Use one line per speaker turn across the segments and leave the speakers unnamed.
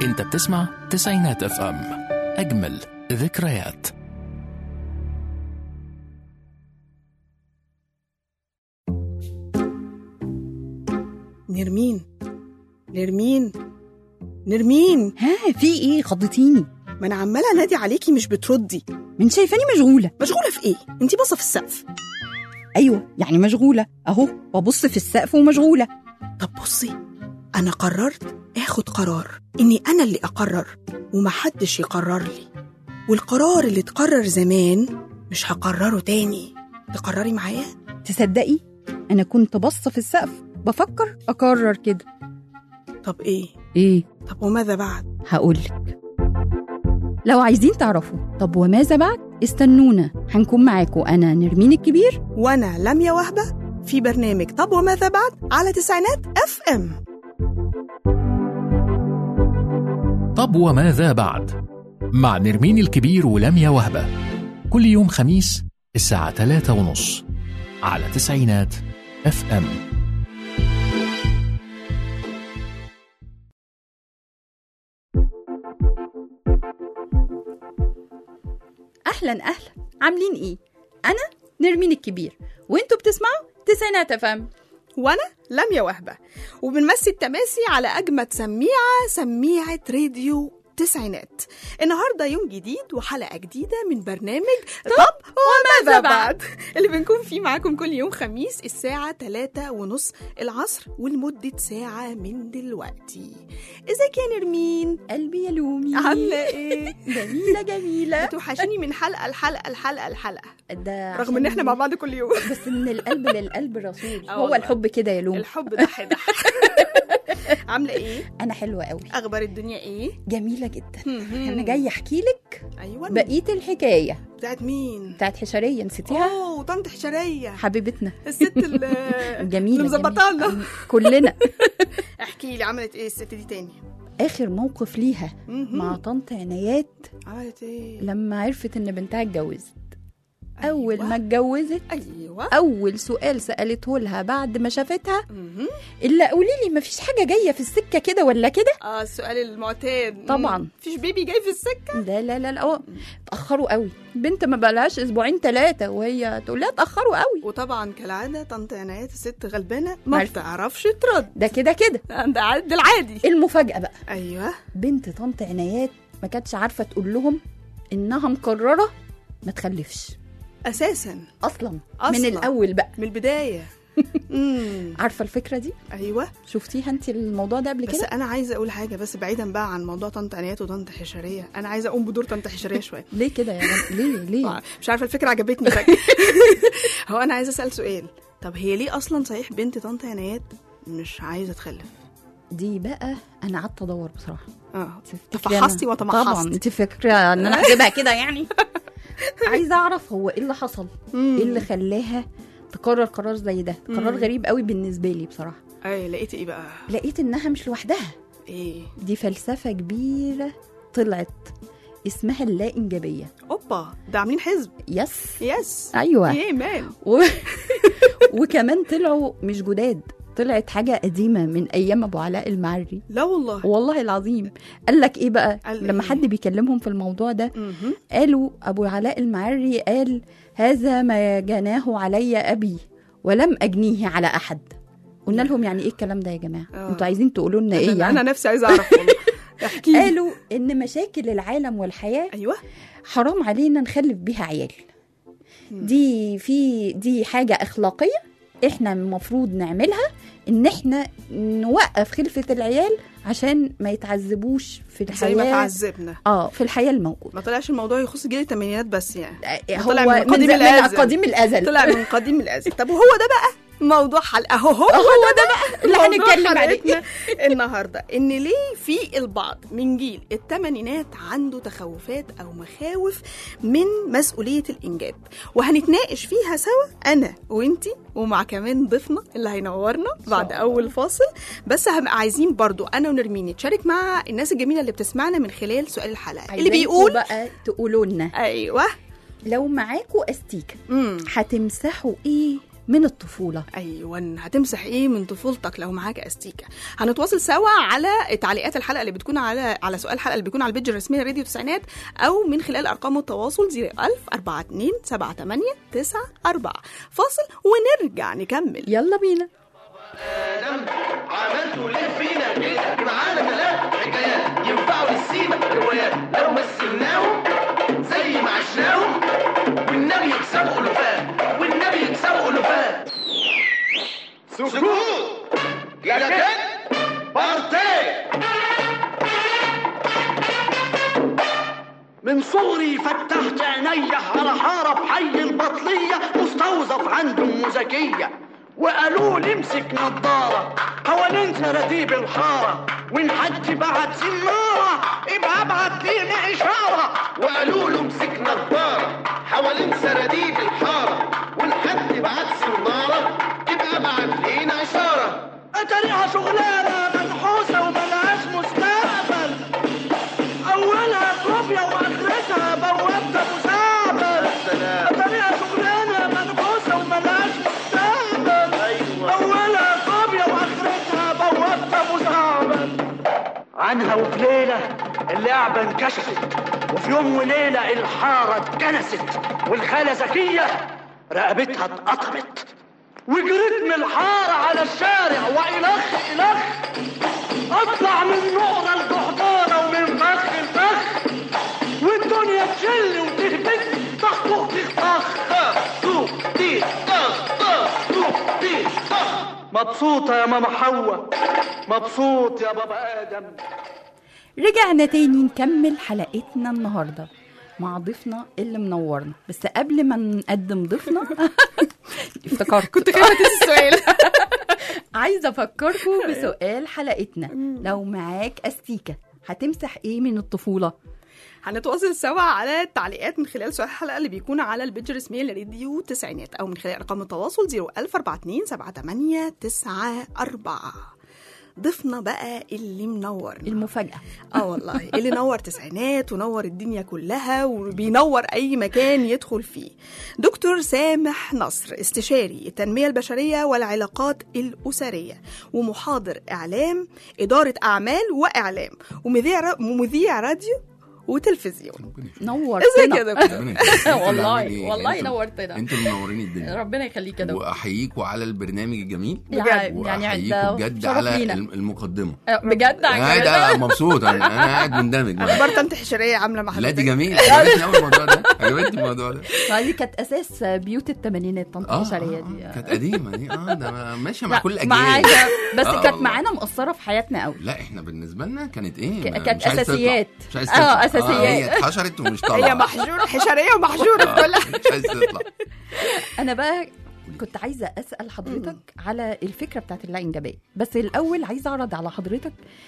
انت بتسمع تسعينات اف ام اجمل ذكريات
نرمين نرمين نرمين
ها في ايه خضتيني
ما انا عماله انادي عليكي مش بتردي
من شايفاني مشغوله
مشغوله في ايه انتي باصه في السقف
ايوه يعني مشغوله اهو ببص في السقف ومشغوله
طب بصي انا قررت اخد قرار اني انا اللي اقرر ومحدش يقرر لي والقرار اللي اتقرر زمان مش هقرره تاني تقرري معايا
تصدقي انا كنت باصه في السقف بفكر اقرر كده
طب ايه
ايه
طب وماذا بعد
هقولك لو عايزين تعرفوا طب وماذا بعد استنونا هنكون معاكم انا نرمين الكبير
وانا لميا وهبه في برنامج طب وماذا بعد على تسعينات اف ام
طب وماذا بعد مع نرمين الكبير ولميا وهبة كل يوم خميس الساعة 3 ونص على تسعينات اف ام
اهلا اهلا عاملين ايه انا نرمين الكبير وانتوا بتسمعوا تسعينات افهم
وانا لميا وهبه وبنمسي التماسي على اجمد سميعه سميعه راديو تسعينات النهارده يوم جديد وحلقه جديده من برنامج طب وماذا بعد اللي بنكون فيه معاكم كل يوم خميس الساعه 3 ونص العصر ولمده ساعه من دلوقتي ازيك يا نرمين
قلبي يا لومي
عامله ايه
جميله جميله
بتوحشيني من حلقه لحلقه لحلقه لحلقه
ده
رغم ان احنا مع بعض كل يوم
بس من القلب للقلب رسول
آه
هو
والله.
الحب كده يا لومي
الحب ده حدح عامله ايه
انا حلوه قوي
اخبار الدنيا ايه
جميله جدا انا جايه احكي لك
ايوه
بقيه الحكايه
بتاعت مين
بتاعت حشريه نسيتيها
اوه طنط حشريه
حبيبتنا
الست اللي
جميله
اللي مظبطانا
جميلة. كلنا
احكي لي عملت ايه الست دي تاني
اخر موقف ليها
مهم.
مع طنط عنايات
عملت ايه
لما عرفت ان بنتها اتجوزت اول
أيوة.
ما اتجوزت
ايوه
اول سؤال سالته لها بعد ما شافتها
مهم.
الا قولي لي مفيش حاجه جايه في السكه كده ولا كده
اه السؤال المعتاد
طبعاً.
مم. مفيش بيبي جاي في السكه
لا لا لا لا أوه. اتاخروا قوي بنت ما بقالهاش اسبوعين ثلاثه وهي تقول لها اتاخروا قوي
وطبعا كالعاده طنط عنايات الست غلبانه ما
عارفة.
بتعرفش ترد
ده كده كده
ده عد العادي
المفاجاه بقى
ايوه
بنت طنط عنايات ما كانتش عارفه تقول لهم انها مقرره ما تخلفش
اساسا
اصلا,
أصلاً.
من الاول بقى
من البدايه امم
عارفه الفكره دي
ايوه
شفتيها انت الموضوع ده قبل
بس
كده
انا عايزه اقول حاجه بس بعيدا بقى عن موضوع طنط عنايات وطنط حشريه انا عايزه اقوم بدور طنط حشريه شويه
ليه كده يا رب ليه ليه
مش عارفه الفكره عجبتني فجاه هو انا عايزه اسال سؤال طب هي ليه اصلا صحيح بنت طنط عنايات مش عايزه تخلف
دي بقى انا قعدت ادور بصراحه
اه
تفتكري
تفحصتي
أنا-
وتمحصتي.
طبعا انت فاكره ان انا هجيبها كده يعني عايزه اعرف هو ايه اللي حصل
مم.
ايه اللي خلاها تقرر قرار زي ده قرار
مم.
غريب قوي بالنسبه لي بصراحه
اي لقيتي ايه بقى
لقيت انها مش لوحدها
ايه
دي فلسفه كبيره طلعت اسمها اللا انجابيه
اوبا ده عاملين حزب
يس
يس
ايوه
ايه مان
و... وكمان طلعوا مش جداد طلعت حاجه قديمه من ايام ابو علاء المعري
لا والله
والله العظيم قال لك ايه بقى
قال
لما
إيه؟
حد بيكلمهم في الموضوع ده
مهم.
قالوا ابو علاء المعري قال هذا ما جناه علي ابي ولم اجنيه على احد قلنا لهم يعني ايه الكلام ده يا جماعه
آه.
انتوا عايزين تقولوا لنا ايه
انا
يعني
انا نفسي عايزه اعرف والله احكي لي
قالوا ان مشاكل العالم والحياه
ايوه
حرام علينا نخلف بيها عيال دي في دي حاجه اخلاقيه احنا المفروض نعملها ان احنا نوقف خلفه العيال عشان ما يتعذبوش في
زي ما
الحياه
تعذبنا
اه في الحياه الموجوده
ما طلعش الموضوع يخص جيل الثمانينات بس يعني
هو
طلع من
من,
قديم
من, من
الأزل.
قديم الازل
طلع من قديم الازل طب وهو ده بقى موضوع حلقه هو هو
هو ده بقى اللي
موضوع
هنتكلم عليه
حلقتنا النهارده ان ليه في البعض من جيل الثمانينات عنده تخوفات او مخاوف من مسؤوليه الانجاب وهنتناقش فيها سوا انا وانتي ومع كمان ضيفنا اللي هينورنا بعد
الله.
اول فاصل بس هنبقى عايزين برضو انا ونرمين نتشارك مع الناس الجميله اللي بتسمعنا من خلال سؤال الحلقه اللي
عايزاكوا
بيقول
بقى تقولوا لنا
ايوه
لو معاكوا استيكه
امم
هتمسحوا ايه من الطفوله
ايوه هتمسح ايه من طفولتك لو معاك استيكه هنتواصل سوا على تعليقات الحلقه اللي بتكون على على سؤال الحلقه اللي بيكون على البيج الرسميه راديو تسعينات او من خلال ارقام التواصل 01000 42 78 94 فاصل ونرجع نكمل
يلا بينا
ادم عملتوا ليه فينا كده معانا كلام حكايات ينفعوا للسيما روايات لو مثلناهم زي ما عشناهم والنبي يكسبوا الوفات والنبي يكسبوا الوفات سكوت لكن بارتي من صغري فتحت عيني على حارة في حي البطلية مستوظف عنده ام زكية وقالوا لي امسك نضارة حوالين سراديب الحارة وان حد بعت سنارة يبقى ابعت لينا اشارة وقالوا له امسك نضارة حوالين سراديب الحارة وان حد بعت سنارة يبقى ابعت لينا اشارة اتاريها شغلانة منحوسة وملهاش مستقبل اولها كوبيا واخرتها بوابة مساعدة اتاريها شغلانة منحوسة وملهاش مستقبل اولها كوبيا واخرتها بوابة مساعدة عنها وفي ليلة اللعبة انكشفت وفي يوم وليلة الحارة اتكنست والخالة زكية رقبتها اتقطمت وجريت من الحارة على الشارع وإلخ إلخ أطلع من نقرة الجحدانة ومن فخ لفخ والدنيا تشل وتهبط طخ طخ طخ طخ طخ تيخ طخ طخ طخ تيخ طخ مبسوطة يا ماما حواء مبسوط يا بابا آدم
رجعنا تاني نكمل حلقتنا النهارده مع ضيفنا اللي منورنا بس قبل ما نقدم ضيفنا افتكرت
كنت خايفه تنسي السؤال
عايزه افكركم بسؤال حلقتنا لو معاك استيكه هتمسح ايه من الطفوله
هنتواصل سوا على التعليقات من خلال سؤال الحلقه اللي بيكون على البيج الرسميه لراديو تسعينات او من خلال ارقام التواصل 01042 78 94 ضيفنا بقى اللي منورنا
المفاجاه
اه والله اللي نور تسعينات ونور الدنيا كلها وبينور اي مكان يدخل فيه دكتور سامح نصر استشاري التنميه البشريه والعلاقات الاسريه ومحاضر اعلام اداره اعمال واعلام ومذيع ومذيع راديو وتلفزيون
نورتنا
ازيك يا دكتور
ربنا يخليك. انتوا اللي
والله
عاملين إيه؟
والله
انتوا-
نورتنا
انتوا اللي منورين الدنيا
ربنا يخليك يا دكتور
واحييكوا على البرنامج الجميل
بجد يعني
واحييكوا
ده
بجد
شرف
على
لينا.
الم- المقدمه
آه، بجد
انا قاعد
عجبتك؟
مبسوط انا انا قاعد مندمج معاك.
اخبار تنت حشريه عامله مع
لا
حضرتك
دي جميل عجبتني قوي الموضوع ده عجبتني الموضوع ده
ما دي كانت اساس بيوت الثمانينات طنط
اه
البشريه
آه،
دي
آه، كانت قديمه دي اه ده ماشيه مع
لا،
كل الاجيال
معايا بس
آه،
كانت
والله.
معانا مؤثره في حياتنا قوي
لا احنا بالنسبه لنا كانت ايه
ك-
ما-
كانت
مش عايز تطلع.
أساسيات.
مش عايز
آه،
تطلع.
أساسيات.
هي اتحشرت ومش طالعه
هي محجور حشريه ومحجوره في كلها
مش عايز تطلع
انا بقى كنت عايزه اسال حضرتك على الفكره بتاعت اللاينجابيه بس الاول عايزه اعرض على حضرتك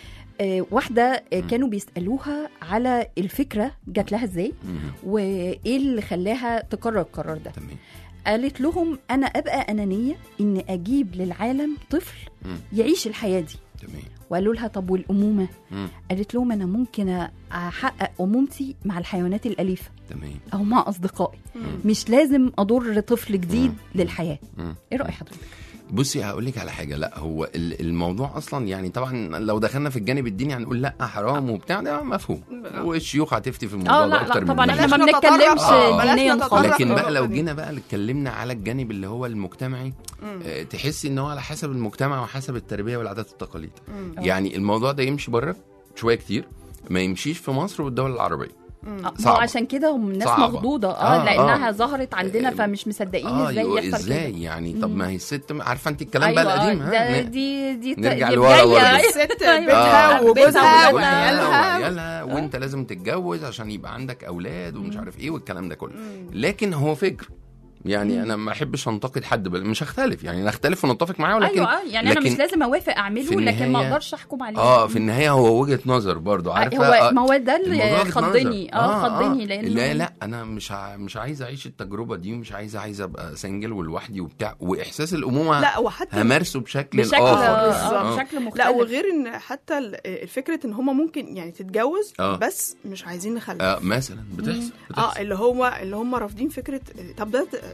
آه، واحده آه، كانوا بيسالوها على الفكره جات لها ازاي
مم.
وايه اللي خلاها تقرر القرار ده
تمام
قالت لهم انا ابقى انانيه ان اجيب للعالم طفل
مم.
يعيش الحياه دي
تمام
وقالوا لها طب والامومه
مم.
قالت لهم انا ممكن احقق امومتي مع الحيوانات الاليفه
تمام
او مع اصدقائي مش لازم اضر طفل جديد
مم.
للحياه
مم.
ايه راي حضرتك
بصي هقول لك على حاجه لا هو ال- الموضوع اصلا يعني طبعا لو دخلنا في الجانب الديني هنقول لا حرام وبتاع ده مفهوم والشيوخ هتفتي في الموضوع
اه
ده
لا
اكتر
لا
من
طبعا
الناس.
احنا ما
بلاش نتطرق.
بنتكلمش
آه،
بلاش
دينيا
نتطرق.
خالص
لكن بقى
النقطة
لو
دي.
جينا بقى اتكلمنا على الجانب اللي هو المجتمعي آه، تحسي ان هو على حسب المجتمع وحسب التربيه والعادات والتقاليد يعني الموضوع ده يمشي بره شويه كتير ما يمشيش في مصر والدول العربيه
آه، ما هو
صعبة.
عشان كده هم الناس
صعبة.
مخضوضه اه
آه،
لانها
آه.
ظهرت عندنا
آه،
فمش مصدقين
اه
ازاي
أيوة،
يحصل
ازاي
كده
يعني طب
مم.
ما هي الست عارفه انت الكلام بقى
أيوة،
القديم
ده
ها
دي دي
نرجع
دي
لورا
بداية.
برضه.
الست
أيوة.
بيتها
آه،
وجوزها
بيتها
وعيالها
وعيالها وانت لازم تتجوز عشان يبقى عندك اولاد ومش عارف ايه والكلام ده كله لكن هو فكر يعني انا ما احبش انتقد حد بل مش هختلف يعني نختلف ونتفق معاه ولكن
ايوه آه، يعني انا
لكن
مش لازم اوافق اعمله
في
لكن ما
النهاية-
اقدرش احكم عليه
اه في النهايه هو وجهه نظر برضو عارفه
هو
آه،
ما هو ده
الموضوع
اللي
وجهة
خضني
نظر.
اه خضني لان
لا لا انا مش ع... مش عايز اعيش التجربه دي ومش عايز عايز ابقى سنجل ولوحدي وبتاع واحساس الامومه
لا وحتى
همارسه بشكل,
بشكل
اخر
آه،
بالظبط.
بشكل مختلف
لا وغير ان حتى ال- الفكره ان هما ممكن يعني تتجوز
آه.
بس مش عايزين نخلف
آه مثلا بتحصل
اه
بتحصل
اللي هو اللي هم رافضين فكره طب ده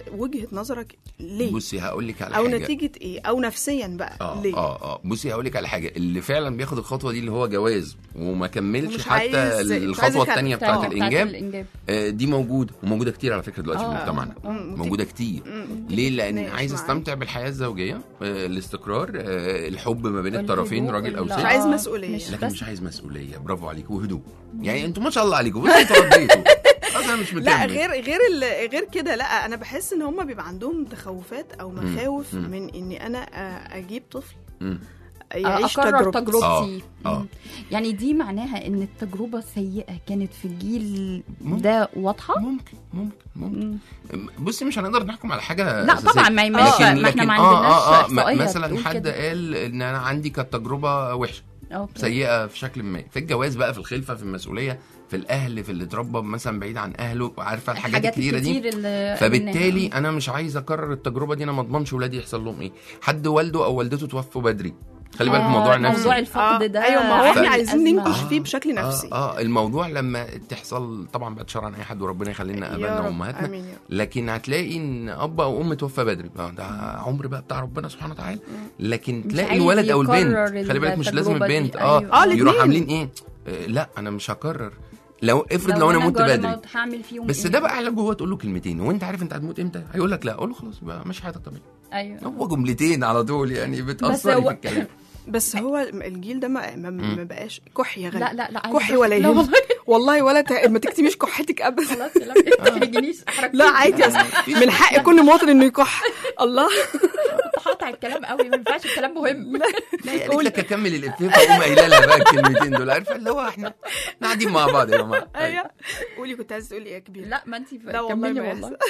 وجهه نظرك ليه
بصي هقول لك على
او
حاجه
نتيجه ايه او نفسيا بقى
اه
ليه
اه اه بصي هقول لك على حاجه اللي فعلا بياخد الخطوه دي اللي هو جواز وما كملش
ومش
حتى
عايز- مش عايز
الخطوه
يخلف.
الثانيه
آه،
بتاعه الانجاب
الانجاب
آه، دي موجوده وموجوده كتير على فكره دلوقتي في
آه.
مجتمعنا
مم.
موجوده كتير
مم.
ليه لان
نتناقش
عايز
معاك.
استمتع بالحياه الزوجيه آه، الاستقرار آه، الحب ما بين الطرفين
والهدوء
راجل او
ال-
ست
مش عايز
آه،
مسؤولية.
مش
لكن
بس
مش عايز مسؤوليه برافو عليك وهدوء يعني انتوا ما شاء الله عليكم بصوا انتوا رديتوا اصلا مش مكمل
لا غير غير ال- غير كده لا انا بحس ان هم بيبقى عندهم تخوفات او مخاوف
مم.
من اني انا آه، اجيب طفل
مم.
يعيش
اكرر
تجربتي
تجربتي
آه، آه.
مم. يعني دي معناها ان التجربه السيئه كانت في الجيل
ممكن.
ده واضحه
ممكن ممكن ممكن
مم.
بصي مش هنقدر نحكم على حاجه
لا
أساسية.
طبعا ما
لكن-
ما ما احنا ما
آه
عندناش
آه آه م-
إحصائية
مثلا
بتقول
حد
كده.
قال ان انا عندي كانت تجربه وحشه
أوكي.
سيئه في شكل ما في الجواز بقى في الخلفه في المسؤوليه في الاهل في اللي اتربى مثلا بعيد عن اهله عارفه الحاجات
الحاجات
الكتيره دي
الكتير اللي
فبالتالي
قابلناها.
انا مش عايز اكرر التجربه دي انا ما اضمنش ولادي يحصل لهم ايه حد والده او والدته توفوا بدري خلي بالك
آه،
الموضوع نفسي
موضوع الفقد
آه،
ده
ايوه ما هو احنا
عامل
عايزين
أزمة.
ننكش
آه.
فيه بشكل نفسي
اه اه الموضوع لما تحصل طبعا بعد شر عن اي حد وربنا يخلي لنا
يا
ابائنا
رب،
وامهاتنا
آمين يا رب.
لكن هتلاقي ان اب او ام توفى بدري آه، ده عمر بقى بتاع ربنا سبحانه وتعالى لكن
مش
تلاقي
عايز
الولد او البنت
يكرر
خلي بالك مش لازم
التجربة دي.
البنت اه,
أيوة.
آه، الاتنين.
يروحوا عاملين ايه آه، لا انا مش هكرر لو افرض لو, انا مت
جرى
بدري
موت هعمل فيهم
بس
إيه؟
ده بقى علاجه هو تقول له كلمتين وانت عارف انت هتموت امتى هيقول لك لا قول له خلاص بقى مش حياتك طبيعي
ايوه
هو جملتين على طول يعني بتاثري
هو-
في الكلام
بس هو الجيل ده ما, ما, ما بقاش كحي يا غالي
لا لا لا عايزة
كحي ولا
لا
يهمك
والله
والله ولا ت... ما تكتميش كحتك ابدا
خلاص لا ما تحرجنيش احرج
لا عادي أصلاً. من حق كل مواطن انه يكح الله
كنت هقطع الكلام قوي ما ينفعش الكلام مهم
لا يا قلت لك اكمل الافيه فاقوم قايله لها بقى الكلمتين دول عارفه اللي هو احنا إحنا قاعدين مع بعض يا جماعه
ايوه قولي كنت عايزه تقولي ايه يا كبير
لا ما انت
لا والله
كملي
ما
والله
يحصل.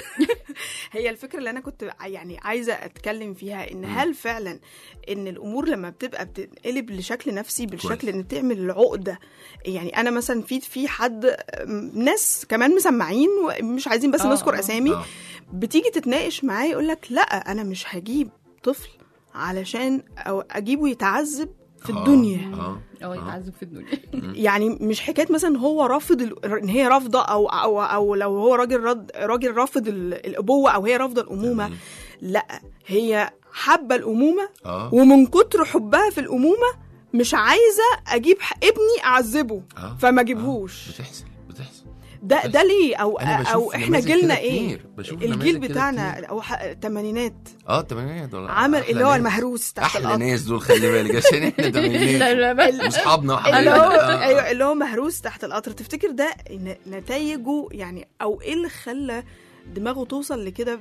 هي الفكره اللي انا كنت ع- يعني عايزه اتكلم فيها ان هل فعلا ان الامور لما بتبقى بتنقلب لشكل نفسي بالشكل
كويس.
ان تعمل العقده يعني انا مثلا في في حد م- ناس كمان مسمعين ومش عايزين بس
آه،
نذكر
آه.
اسامي
آه.
بتيجي تتناقش معاه يقول لك لا انا مش هجيب طفل علشان او اجيبه يتعذب في
آه.
الدنيا
اه
اه
آه.
يتعذب في الدنيا
يعني مش حكايه مثلا هو رافض ال... ان هي رافضه او او او لو هو راجل رد... راجل رافض ال... الابوه او هي رافضه الامومه
تمام.
لا هي حابه الامومه
اه
ومن كتر حبها في الامومه مش عايزه اجيب ح- ابني اعذبه
آه.
فما
آه.
اجيبهوش
بتحصل بتحصل
ده ده ليه او
أنا بشوف
او احنا
نماذج
جيلنا
كده
ايه
كتير. بشوف
الجيل
نماذج كده
بتاعنا
كتير.
او ح- الثمانينات
اه التمانينات دول
عمل
أحلى
اللي هو
ناس.
المهروس تحت
احلى
القطر
ناس دول خلي بالك عشان احنا
لا
تمانينات
لا بس
واصحابنا
اللي هو
وحبايبنا
ايوه اللي هو مهروس تحت القطر تفتكر ده ن- نتائجه يعني او ايه اللي خلى دماغه توصل لكده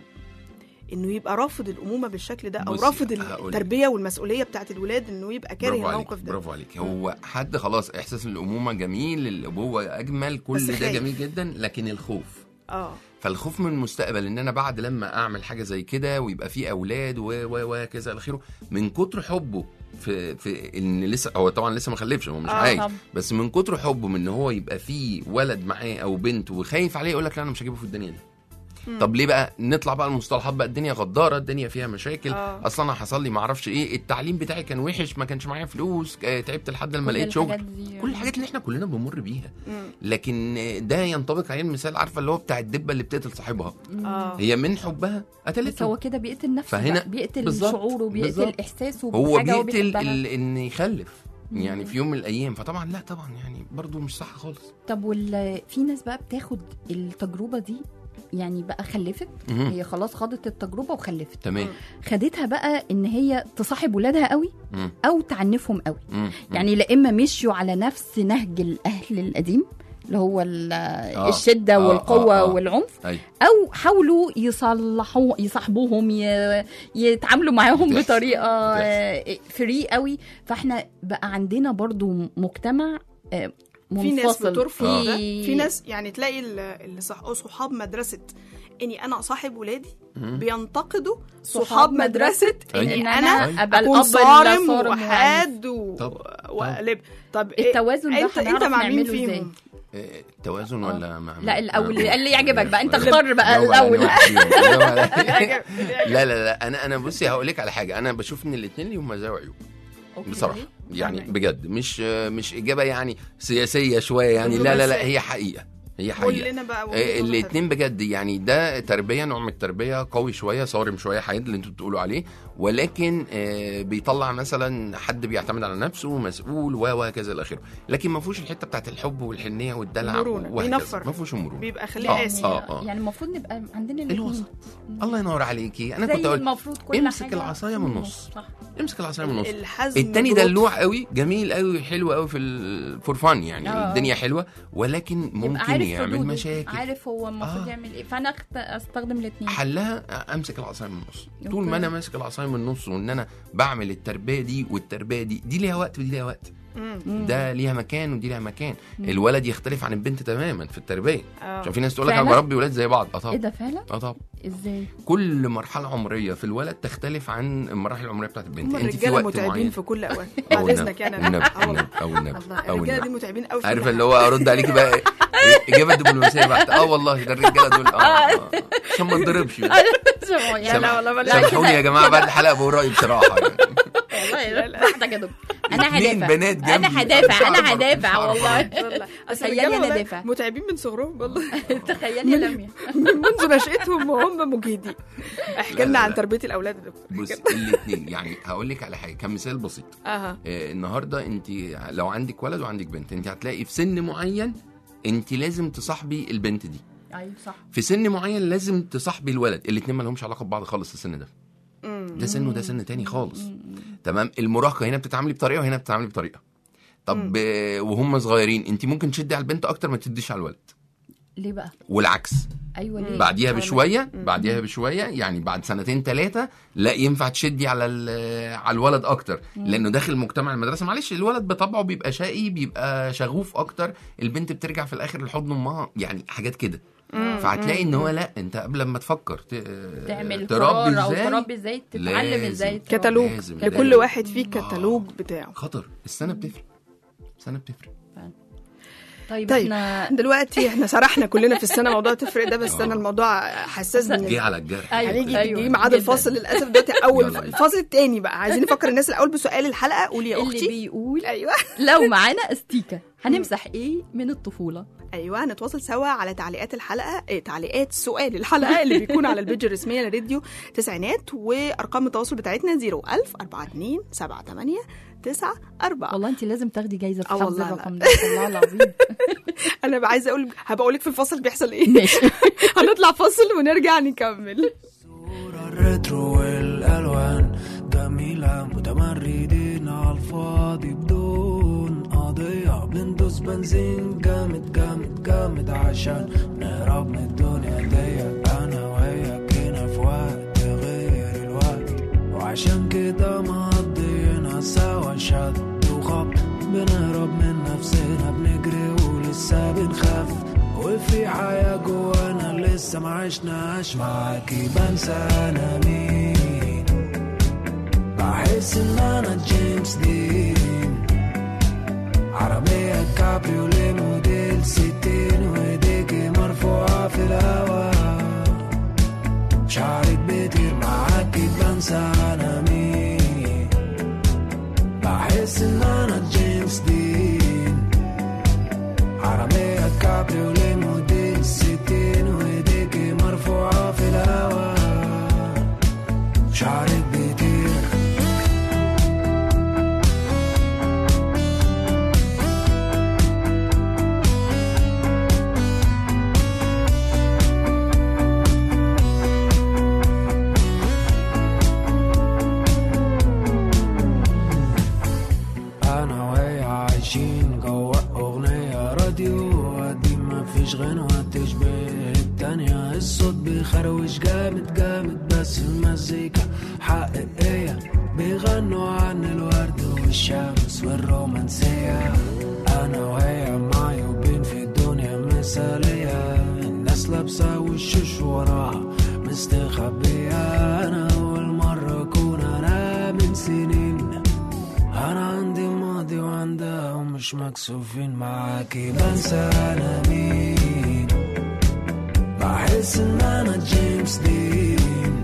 انه يبقى رافض الامومه بالشكل ده او
بصي،
رافض
هقولك.
التربيه والمسؤوليه بتاعت الولاد انه يبقى كاره
برافو عليك
الموقف ده
برافو عليك هو حد خلاص احساس الامومه جميل الابوه اجمل
بس
كل ده
خايف.
جميل جدا لكن الخوف
اه
فالخوف من المستقبل ان انا بعد لما اعمل حاجه زي كده ويبقى في اولاد و و وكذا الى اخره من كتر حبه في في ان لسه هو طبعا لسه ما خلفش هو مش
آه،
عايز
طبعا.
بس من كتر حبه من ان هو يبقى في ولد معاه او بنت وخايف عليه يقول لك لا انا مش هجيبه في الدنيا دي طب ليه بقى نطلع بقى المصطلحات بقى الدنيا غداره الدنيا فيها مشاكل
آه.
اصلا انا حصل لي ما اعرفش ايه التعليم بتاعي كان وحش ما كانش معايا فلوس آه، تعبت لحد لما
كل
لقيت شغل
الحاجات دي.
كل الحاجات اللي احنا كلنا بنمر بيها
مم.
لكن ده ينطبق عليه المثال عارفه اللي هو بتاع الدبه اللي بتقتل صاحبها
اه
هي من حبها
بس
قتلته
هو كده بيقتل نفسه
فهنا
بقى. بيقتل
بالظبط،
شعوره بيقتل
بالظبط.
احساسه
هو
بحاجة هو
بيقتل
بيحبها.
ال- ان يخلف يعني في يوم من الايام فطبعا لا طبعا يعني برضو مش صح خالص
طب وال في ناس بقى بتاخد التجربه دي يعني بقى خلفت
مهم.
هي خلاص خاضت التجربه وخلفت
تمام
خدتها بقى ان هي تصاحب ولادها قوي
مم.
او تعنفهم قوي
مم.
يعني لا اما مشيوا على نفس نهج الاهل القديم اللي هو ال-
آه.
الشده
آه،
والقوه
آه، آه.
والعنف
أيوة.
او حاولوا يصلحوا يصاحبوهم ي- يتعاملوا معاهم
بتحصل.
بطريقه فري قوي فاحنا بقى عندنا برضو مجتمع آه،
في ناس
منفصل
بترفض
آه.
ده في ناس يعني تلاقي ال- اللي صح... صحاب مدرسه اني انا اصاحب ولادي
مم.
بينتقدوا
صحاب
صحاب مدرسه
أيوة.
اني
إن
انا
أنا أبقى
اكون
الأب
صارم
اللي صارم
وحاد و...
طب.
وقلب طب إيه-
التوازن ده
انت انت
هنعرف
مع مين
نعمله
فيهم
ازاي
آه، توازن ولا مع
لا الاول
آه.
اللي يعجبك بقى انت
برافو
اختار بقى
عليك،
الاول
واحد فيهم. برافو عليك.
يعجب-
لا لا لا انا انا بصي هقول لك على حاجه انا بشوف ان الاثنين ليهم مزايا وعيوب
أوكي.
بصراحه يعني
تمام.
بجد مش مش اجابه يعني سياسيه شويه يعني لا لا لا هي حقيقه هي
قول
حقيقه
لنا بقى
آه، الاتنين بجد يعني ده تربيه نوع من التربيه قوي شويه صارم شويه حاد اللي انتوا بتقولوا عليه ولكن آه، بيطلع مثلا حد بيعتمد على نفسه مسؤول و وهكذا الى اخره لكن ما فيهوش الحته بتاعت الحب والحنيه والدلع
مرونة،
وهكذا
بينفر.
ما فيهوش المرونه
بيبقى
آه،
خليه قاسي
آه، آه.
يعني المفروض نبقى عندنا الاثنين
الوسط. الله ينور عليكي انا
زي
كنت اقول
المفروض كل
امسك
حاجة
العصايه من النص
صح
امسك العصايه من النص
الحزم
التاني
بلطف.
دلوع قوي جميل قوي حلو قوي في الفور فان يعني
آه.
الدنيا حلوه ولكن
يبقى
ممكن
عارف
يعمل
حدوده،
مشاكل
عارف هو المفروض
آه.
يعمل ايه فانا أخت... استخدم الاثنين
حلها امسك العصايه من النص طول
أوكي.
ما انا ماسك العصايه من النص وان انا بعمل التربيه دي والتربيه دي دي ليها وقت ودي ليها وقت ده ليها مكان ودي ليها مكان الولد يختلف عن البنت تماما في التربيه
آه.
عشان في ناس تقول لك انا
فعلا؟
بربي ولاد زي بعض اه
ايه
طبعا
ده فعلا
اه طبعا
ازاي
كل مرحله عمريه في الولد تختلف عن المراحل العمريه بتاعت البنت
هم
انت في
الرجاله
وقت
متعبين
معين
في كل اوقات
أو
بعد
النبي،
اذنك يعني
أو النبي،
آه
أو
والله.
النبي، أو النبي،
الله
أو
الرجاله
النبي.
دي متعبين قوي
عارف اللي هو ارد عليك بقى إيه؟ اجابه دبلوماسيه بحت اه والله ده الرجاله دول اه آه. عشان ما نضربش
يعني
سامح-
والله بلاش.
سامحوني يا جماعه بعد الحلقه بقول رايي بصراحه يعني.
والله براحتك يا دكتور انا
اتنين
هدافع
بنات جنبي.
انا هدافع
مش
انا
هعرف- مش
هدافع
هعرف
والله
والله اصل
تخيلي
الرجاله
أنا
والله
دافع.
متعبين من صغرهم والله
تخيلي يا لميا
منذ نشأتهم وهم مجهدين احكي
لا،
لنا
لا،
عن
لا.
تربيه الاولاد يا دكتور
بص الاثنين يعني هقول لك على حاجه كمثال بسيط
اها
آه النهارده انت لو عندك ولد وعندك بنت انت هتلاقي في سن معين انت لازم تصاحبي البنت دي
ايوه صح
في سن معين لازم تصاحبي الولد الاثنين ما لهمش علاقه ببعض خالص السن ده ده سن وده سن تاني خالص تمام المراهقه هنا بتتعاملي بطريقه وهنا بتتعاملي بطريقه طب آه، وهم صغيرين انت ممكن تشدي على البنت اكتر ما تديش على الولد
ليه بقى
والعكس
ايوه ليه
بعديها
أنا-
بشويه بعديها بشويه يعني بعد سنتين ثلاثه لا ينفع تشدي على ال- على الولد اكتر لانه داخل مجتمع المدرسه معلش الولد بطبعه بيبقى شقي بيبقى شغوف اكتر البنت بترجع في الاخر لحضن امها يعني حاجات كده فهتلاقي ان هو لا انت قبل ما تفكر ت-
تعمل
تربي
قرار او
ازاي
تربي ازاي تتعلم
لازم.
ازاي تربي.
كتالوج
لازم،
لكل
لازم.
واحد فيه كتالوج بتاعه
خطر السنه بتفرق السنه بتفرق
طيب,
طيب
احنا
دلوقتي احنا سرحنا كلنا في السنه موضوع تفرق ده بس انا الموضوع حساس
جه
بالنسبه
على الجرح
أيوة.
هنيجي
أيوة،
جه ميعاد
جداً.
الفاصل للاسف دلوقتي اول
يلا بينا.
الفاصل الثاني بقى عايزين نفكر الناس الاول بسؤال الحلقه قولي يا
اللي
اختي
بيقول
ايوه
لو معانا استيكه هنمسح ايه من الطفوله
ايوه هنتواصل سوا على تعليقات الحلقه إيه تعليقات سؤال الحلقه اللي بيكون على البيج الرسميه لراديو تسعينات وارقام التواصل بتاعتنا 01000 42 78 9 4
والله انت لازم تاخدي جايزه في
آه
حفظ
والله لا.
الرقم ده والله العظيم
انا بقى عايزه اقول هبقى اقول لك في الفاصل بيحصل ايه
ماشي
هنطلع فاصل ونرجع نكمل
صورة الريترو والألوان جميلة متمردين على الفاضي بدون قضية بندوس بنزين جامد جامد جامد عشان نهرب من الدنيا دي أنا وياك هنا في وقت غير الوقت وعشان كده مقضينا سوا شد وخبط بنهرب من نفسنا بنجري ولسه بنخاف وفي حياة جوانا لسه ما عشناش معاكي بنسى انا مين بحس ان انا جيمس دين عربية كابريوليه موديل ستين وايديكي مرفوعة في الهوا شعرك بيطير معاكي بنسى انا مين بحس ان انا جيمس دين عربية كابريوليه موديل ستين وايديكي مرفوعة في الهوا شعرك بيطير انا وهي عايشين جوا اغنية راديو قديم مفيش غنوة تشبه التانية الصوت بيخروش جامد جامد بس المزيكا حقيقية بيغنوا عن الورد والشمس والرومانسية انا وهي معيوبين في الدنيا مثالية الناس لابسة وشوش وراها مستخبية انا اول مرة اكون انا من سنين انا عندي ماضي وعندها ومش مكسوفين معاكي بنسى انا مين بحس ان انا جيمس دين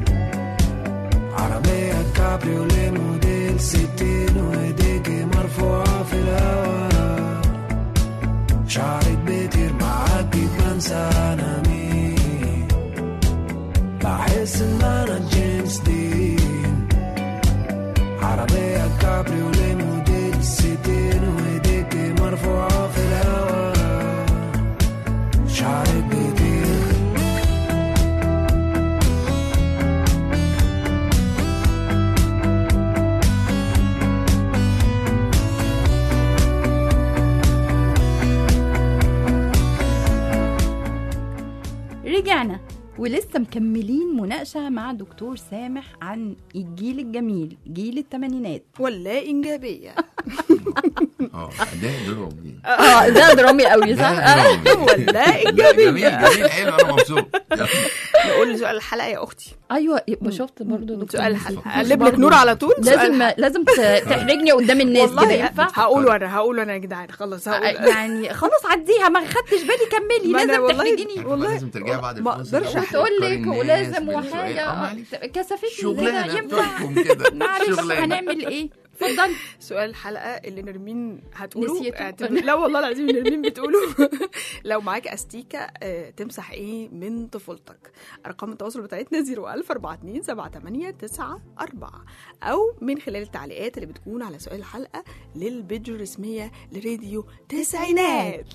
عربية كابريوليه موديل ستين وايديكي مرفوعة في الهوا شعرك بيطير معاكي بنسى
ولسه مكملين مناقشه مع دكتور سامح عن الجيل الجميل جيل الثمانينات
ولا انجابيه
اه ده درامي
اه ده درامي قوي
ده
صح
درامي
ولا
لا،
ايجابيه
جميل جميل حلو انا مبسوط يلا.
نقول سؤال الحلقه يا اختي
ايوه يبقى شفت برضه دكتور
سؤال
نسيت.
الحلقه اقلب لك نور على طول
لازم
سؤال
لازم ت- تحرجني قدام الناس كده
والله
ينفع
هقول وانا هقول وانا يا جدعان خلص هقول
يعني خلاص عديها ما خدتش بالي كملي
ما أنا
لازم
والله-
تحرجيني
عارفة
والله
لازم ترجعي بعد
ما
الفاصل
أقدرش
بقى
أحكي.
تقول
وتفكري
لك
الناس
ولازم
بالسؤال. آه،
وحاجه
معلش.
كسفتني
شغلانه
كده ينفع
بتاعتكم كده
معلش
شغلانة.
هنعمل ايه اتفضلي
سؤال الحلقه اللي نرمين هتقوله
نسيته.
اعتبر- لا والله العظيم نرمين بتقوله لو معاك استيكه آه، تمسح ايه من طفولتك ارقام التواصل بتاعتنا 01000 42 78 94 او من خلال التعليقات اللي بتكون على سؤال الحلقه للبيج الرسميه لراديو تسعينات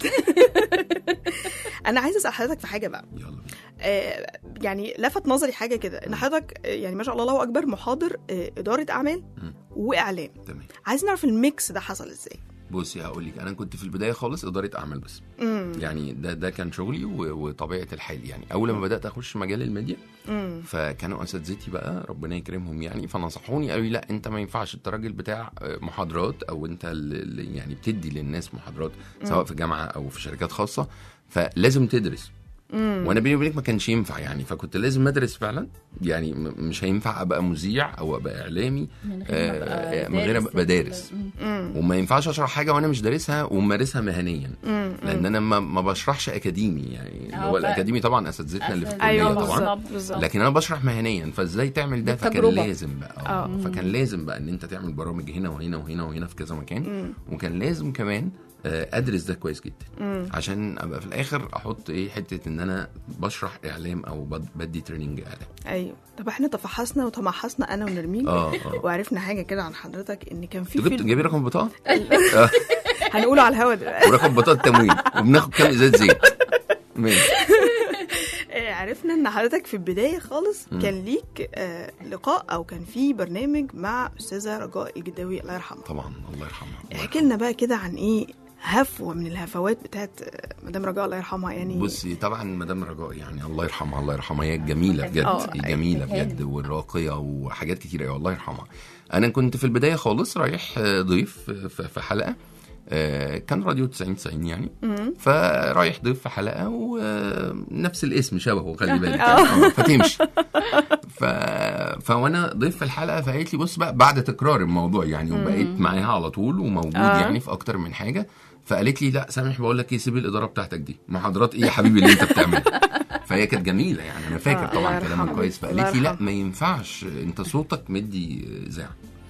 انا عايزه اسال حضرتك في حاجه بقى
يلا بينا.
آه، يعني لفت نظري حاجه كده ان حضرتك آه، يعني ما شاء الله الله اكبر محاضر آه، اداره اعمال
مم.
واعلام
تمام
عايز نعرف الميكس ده حصل ازاي
بصي هقول لك انا كنت في البدايه خالص اداره اعمال بس
امم
يعني ده ده كان شغلي و- وطبيعه الحال يعني اول ما بدات اخش مجال الميديا
امم
فكانوا اساتذتي بقى ربنا يكرمهم يعني فنصحوني قالوا لي لا انت ما ينفعش انت راجل بتاع محاضرات او انت اللي يعني بتدي للناس محاضرات سواء في جامعه او في شركات خاصه فلازم تدرس وانا بيني وبينك ما كانش ينفع يعني فكنت لازم ادرس فعلا يعني م- مش هينفع ابقى مذيع او ابقى اعلامي
من
آه، من غير ما ابقى دارس
امم
وما ينفعش اشرح حاجه وانا مش دارسها وممارسها مهنيا لان انا ما, ما بشرحش اكاديمي يعني اللي
آه،
هو
ف-
الاكاديمي طبعا اساتذتنا اللي في الكليه
ايوه
طبعا
بالظبط بالظبط
لكن انا بشرح مهنيا فازاي تعمل ده فكان
بالتجربة.
لازم بقى
آه.
آه. فكان لازم بقى ان انت تعمل برامج هنا وهنا وهنا وهنا في كذا مكان وكان لازم كمان آه، ادرس ده كويس جدا عشان ابقى في الاخر احط ايه حته ان انا بشرح اعلام او بد- بدي تريننج اعلام
ايوه طب احنا تفحصنا وتمحصنا انا ونرمين
اه اه
وعرفنا حاجه كده عن حضرتك ان كان في
انتوا جبت
فيلم
جايبين رقم بطاقه
هنقوله على الهوا دلوقتي
ورقم بطاقه تموين وبناخد كام ازازه زيت ماشي
آه، عرفنا ان حضرتك في البدايه خالص كان ليك آه، لقاء او كان في برنامج مع استاذه رجاء الجداوي الله يرحمها
طبعا الله يرحمها الله
احكي لنا بقى كده عن ايه هفوه من الهفوات بتاعت آه، مدام رجاء الله يرحمها يعني
بصي طبعا مدام رجاء يعني الله يرحمها الله يرحمها هي جميله بجد
آه،
هي جميله بجد والراقيه وحاجات كتيره قوي الله يرحمها انا كنت في البدايه خالص رايح آه، ضيف في في حلقه آه، كان راديو 90 90 يعني فرايح ضيف في حلقه ونفس الاسم شبهه خلي بالك يعني. آه، فتمشي ف... فوانا ضيف في الحلقه فقالت لي بص بقى بعد تكرار الموضوع يعني وبقيت معاها على طول وموجود
آه.
يعني في اكتر من حاجه فقالت لي لا سامح بقول لك ايه سيب الاداره بتاعتك دي محاضرات ايه يا حبيبي اللي انت بتعملها فهي كانت جميله يعني انا فاكر
آه،
طبعا
الله
كلامها
يرحمها.
كويس
الله
فقالت لي لا
يرحمها.
ما ينفعش انت صوتك مدي اذاعه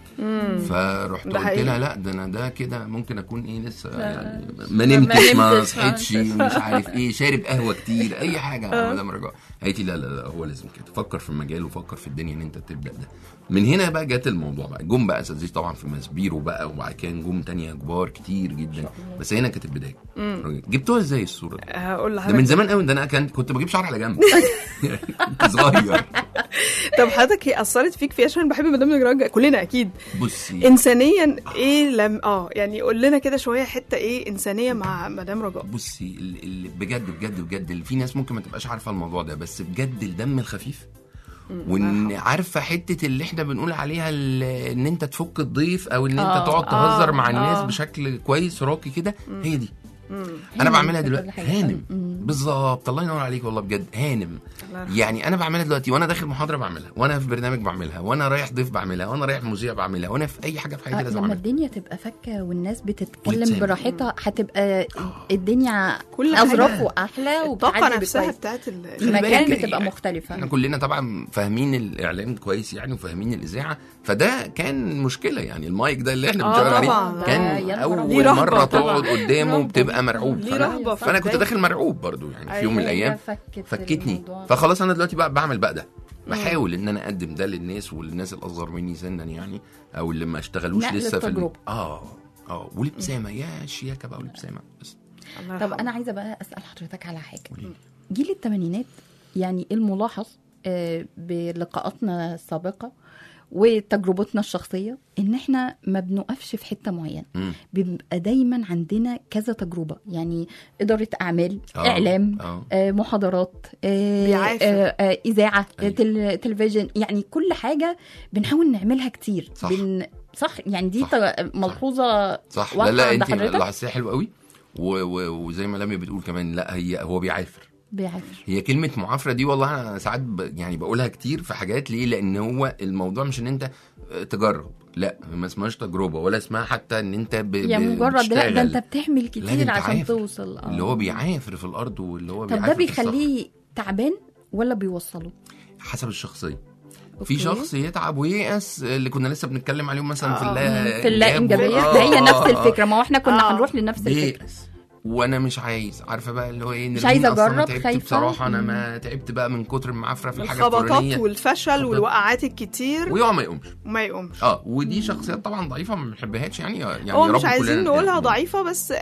فرحت
ده
قلت
حقيقي.
لها لا ده انا ده كده ممكن اكون ايه لسه يعني ما نمتش ما
نمتش، ما
صحيتش مش عارف ايه شارب قهوه كتير اي حاجه يا مدام رجاء قالت لي لا لا لا هو لازم كده فكر في المجال وفكر في الدنيا ان انت تبدا ده من هنا بقى جت الموضوع بقى جم بقى اساتذتي طبعا في مسبيرو بقى وبعد كده جم تانية كبار كتير جدا بس هنا كانت البدايه جبتوها ازاي الصوره دي؟
هقول
ده من
لحضرتك
زمان قوي ده انا كنت كنت بجيب شعر على جنب كنت صغير
طب حضرتك هي اثرت فيك في إيه؟ عشان بحب مدام رجاء كلنا اكيد
بصي
انسانيا ايه لم اه يعني قول لنا كده شويه حته ايه انسانيه مع مدام رجاء
بصي ال- ال- بجد بجد بجد اللي في ناس ممكن ما تبقاش عارفه الموضوع ده بس بجد الدم الخفيف وان عارفه حته اللي احنا بنقول عليها ال- ان انت تفك الضيف او ان
آه،
انت تقعد تهزر
آه،
مع الناس
آه.
بشكل كويس راقي كده هي دي انا
هانم
بعملها
في
دلوقتي
كل حاجة.
هانم
مم.
بالظبط الله ينور عليك والله بجد هانم
الله يرحمه.
يعني انا بعملها دلوقتي وانا داخل محاضره بعملها وانا في برنامج بعملها وانا رايح ضيف بعملها وانا رايح مذيع بعملها وانا في اي حاجه في حياتي
آه،
لازم
لما
اعملها
الدنيا تبقى فكه والناس بتتكلم
وتسامح.
براحتها هتبقى الدنيا
كل حاجة.
اظرف واحلى
الطاقه
وبتعدي
نفسها
بكويس.
بتاعت ال-
المكان
بالك
بتبقى
يعني
مختلفه
احنا كلنا طبعا فاهمين الاعلام كويس يعني وفاهمين الاذاعه فده كان مشكله يعني المايك ده اللي احنا
آه
بنشتغل عليه
طبعاً.
يا
كان
نهار
اول
ليه رهبة
مره
طبعاً.
تقعد قدامه
رهبة.
بتبقى مرعوب
ليه
فانا,
رهبة في
فانا كنت
بداية-
داخل مرعوب برضو يعني في يوم من
أيوة،
الايام
فكت
فكتني
الموضوع.
فخلاص انا دلوقتي بقى بعمل بقى ده بحاول ان انا اقدم ده للناس والناس الاصغر مني سنا يعني او اللي ما اشتغلوش
نقل
لسه في ال-
التجربة.
اه اه والابتسامه يا شياكه بقى والابتسامه بس
الله
طب
يرحمه.
انا عايزه بقى اسال حضرتك على حاجه
قوليلي.
جيل الثمانينات يعني الملاحظ آه، بلقاءاتنا السابقه وتجربتنا الشخصيه ان احنا ما بنقفش في حته معينه
مم.
بيبقى دايما عندنا كذا تجربه يعني اداره اعمال
آه،
اعلام
آه.
آه، محاضرات آه،
بيعافر.
آه، آه، اذاعه
أيوة.
تل- تلفزيون يعني كل حاجه بنحاول نعملها كتير
صح.
بن... صح يعني دي
صح.
ت- ملحوظه
صح لا
واضحة
لا
عند
انت
حضرتك؟
لاحظتيها حلو قوي و- و- وزي ما لمي بتقول كمان لا هي هو بيعافر
بيعافر
هي كلمة معافرة دي والله أنا ساعات ب... يعني بقولها كتير في حاجات ليه؟ لأن هو الموضوع مش إن أنت تجرب، لا ما اسمهاش تجربة ولا اسمها حتى إن أنت ب...
يعني
ب-
مجرد لا
بتشتغل.
ده انت بتعمل
لا، ده
كتير
أنت
عشان
عافر.
توصل آه.
اللي هو بيعافر في الأرض واللي هو
طب
بيعافر
ده
في الصخر.
بيخليه تعبان ولا بيوصله
حسب الشخصية
أوكي.
في شخص يتعب وييأس اللي كنا لسه بنتكلم عليهم مثلا في
آه.
اللا
في اللا انجابيه
آه،
ده هي نفس
آه، آه.
الفكره ما هو احنا كنا
آه.
هنروح لنفس الفكره
بيأس وانا مش عايز عارفه بقى اللي هو ايه
مش
نرمين
عايزة
أصلاً
أجرب،
تعبت
خايفة.
بصراحه انا ما تعبت بقى من كتر المعافره في الحاجه
الخبطات
الفلانيه
والفشل
خبطات.
والوقعات الكتير
ويقع ما يقومش
وما يقومش
اه ودي شخصيات طبعا ضعيفه ما بنحبهاش يعني يعني
هو
يا
مش
رب
عايزين
كلنا
نقولها
نتقبل.
ضعيفة بس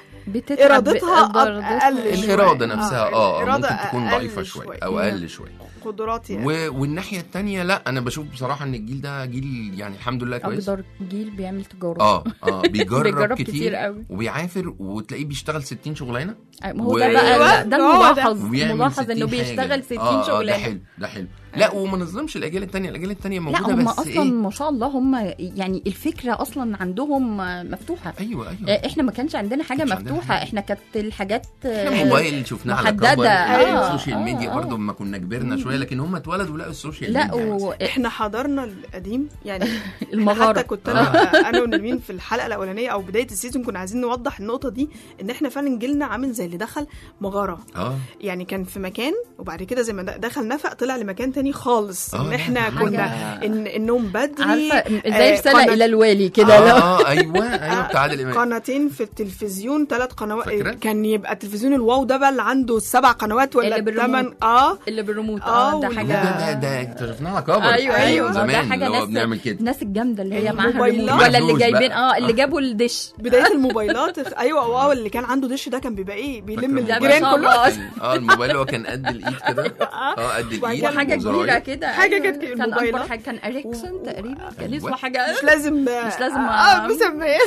بتتعب
إرادتها
بقدر-
أقل شوية.
الاراده نفسها اه
الإرادة
ممكن تكون
أقل
ضعيفه
شوية.
شويه او اقل شويه
قدراتي يعني.
و... والناحيه الثانيه لا انا بشوف بصراحه ان الجيل ده جيل يعني الحمد لله كويس
اقدر جيل بيعمل تجارب
اه اه بيجرب,
بيجرب
كتير,
كتير قوي.
وبيعافر وتلاقيه بيشتغل 60 شغلانه
ما هو
و-
ده بقى
أيوة،
ده
هو ده.
الملاحظ
وبيعمل
ملاحظ
60
انه
حاجة.
بيشتغل 60
آه، آه، ده
شغلانه
حلو ده حلو لا وما نظلمش الاجيال الثانيه الاجيال الثانيه
لا
موجوده
هم
بس
اصلا
ايه
ما شاء الله هم يعني الفكره اصلا عندهم مفتوحه
ايوه ايوه
آه، احنا ما كانش عندنا حاجه
كانش عندنا
مفتوحه
حاجة.
احنا كانت الحاجات آه،
احنا موبايل شفناه على
محددة.
كبر
أيوة.
السوشيال
آه،
ميديا
آه.
برضه لما كنا كبرنا شويه لكن هم اتولدوا لقوا السوشيال
لا
ميديا
و...
احنا حضرنا القديم يعني
المغاره
حتى كنت انا انا ونرمين في الحلقه الاولانيه او بدايه السيزون كنا عايزين نوضح النقطه دي ان احنا فعلا جيلنا عامل زي اللي دخل مغاره
اه
يعني كان في مكان وبعد كده زي ما د- دخل نفق طلع لمكان تاني خالص
آه،
ان
لا،
احنا
حاجة-
كنا إن النوم بدري
عارفه
آه،
زي رساله
قناة-
الى الوالي كده
اه,
لا
آه ايوه ايوه بتاع عادل امام
قناتين في التلفزيون ثلاث قنوات
فاكرة؟
كان يبقى التلفزيون الواو ده بقى اللي عنده السبع قنوات ولا
اللي بالريموت.
الثمان اه
اللي بالريموت
آه،
اه ده
وال-
ده
حاجه
ده ده اكتشفناها على كبر
ايوه ايوه ما ده
زمان
حاجه
اللي هو
ناس
بنعمل كده
الناس الجامده اللي هي معاها
الموبايلات.
الريموت ولا اللي
فلوس
جايبين
بقى.
اه اللي جابوا الدش
بدايه الموبايلات اخ- ايوه واو اللي كان عنده دش ده كان بيبقى ايه بيلم
فاكرة
ده
الجيران
ما شاء
كلهم
الله.
كان- اه الموبايل هو كان قد الايد كده اه قد
وبعد
الايد
كده
حاجه
وزراير.
كبيره كده
حاجة
أيوة.
كانت
كان
الموبايلات.
اكبر حاجه كان اريكسون تقريبا كان
أيوة.
اسمه حاجه
مش لازم
مش لازم
اه مسميات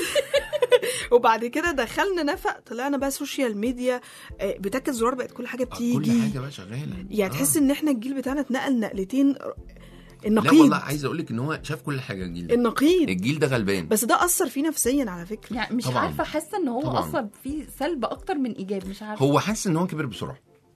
وبعد كده دخلنا نفق طلعنا بقى سوشيال ميديا آه، بتاكد زرار بقت كل حاجه
آه، كل
بتيجي
حاجه بقى شغاله
يعني
آه.
تحس ان احنا الجيل بتاعنا اتنقل نقلتين
لا
النقيض
والله عايز اقول لك ان هو شاف كل حاجه الجيل ده
النقيض
الجيل ده غلبان
بس ده اثر فيه نفسيا على فكره
يعني مش
طبعاً.
عارفه حاسه ان هو
طبعاً.
اثر فيه سلب اكتر من ايجاب مش عارفه
هو حاسس ان هو كبر بسرعه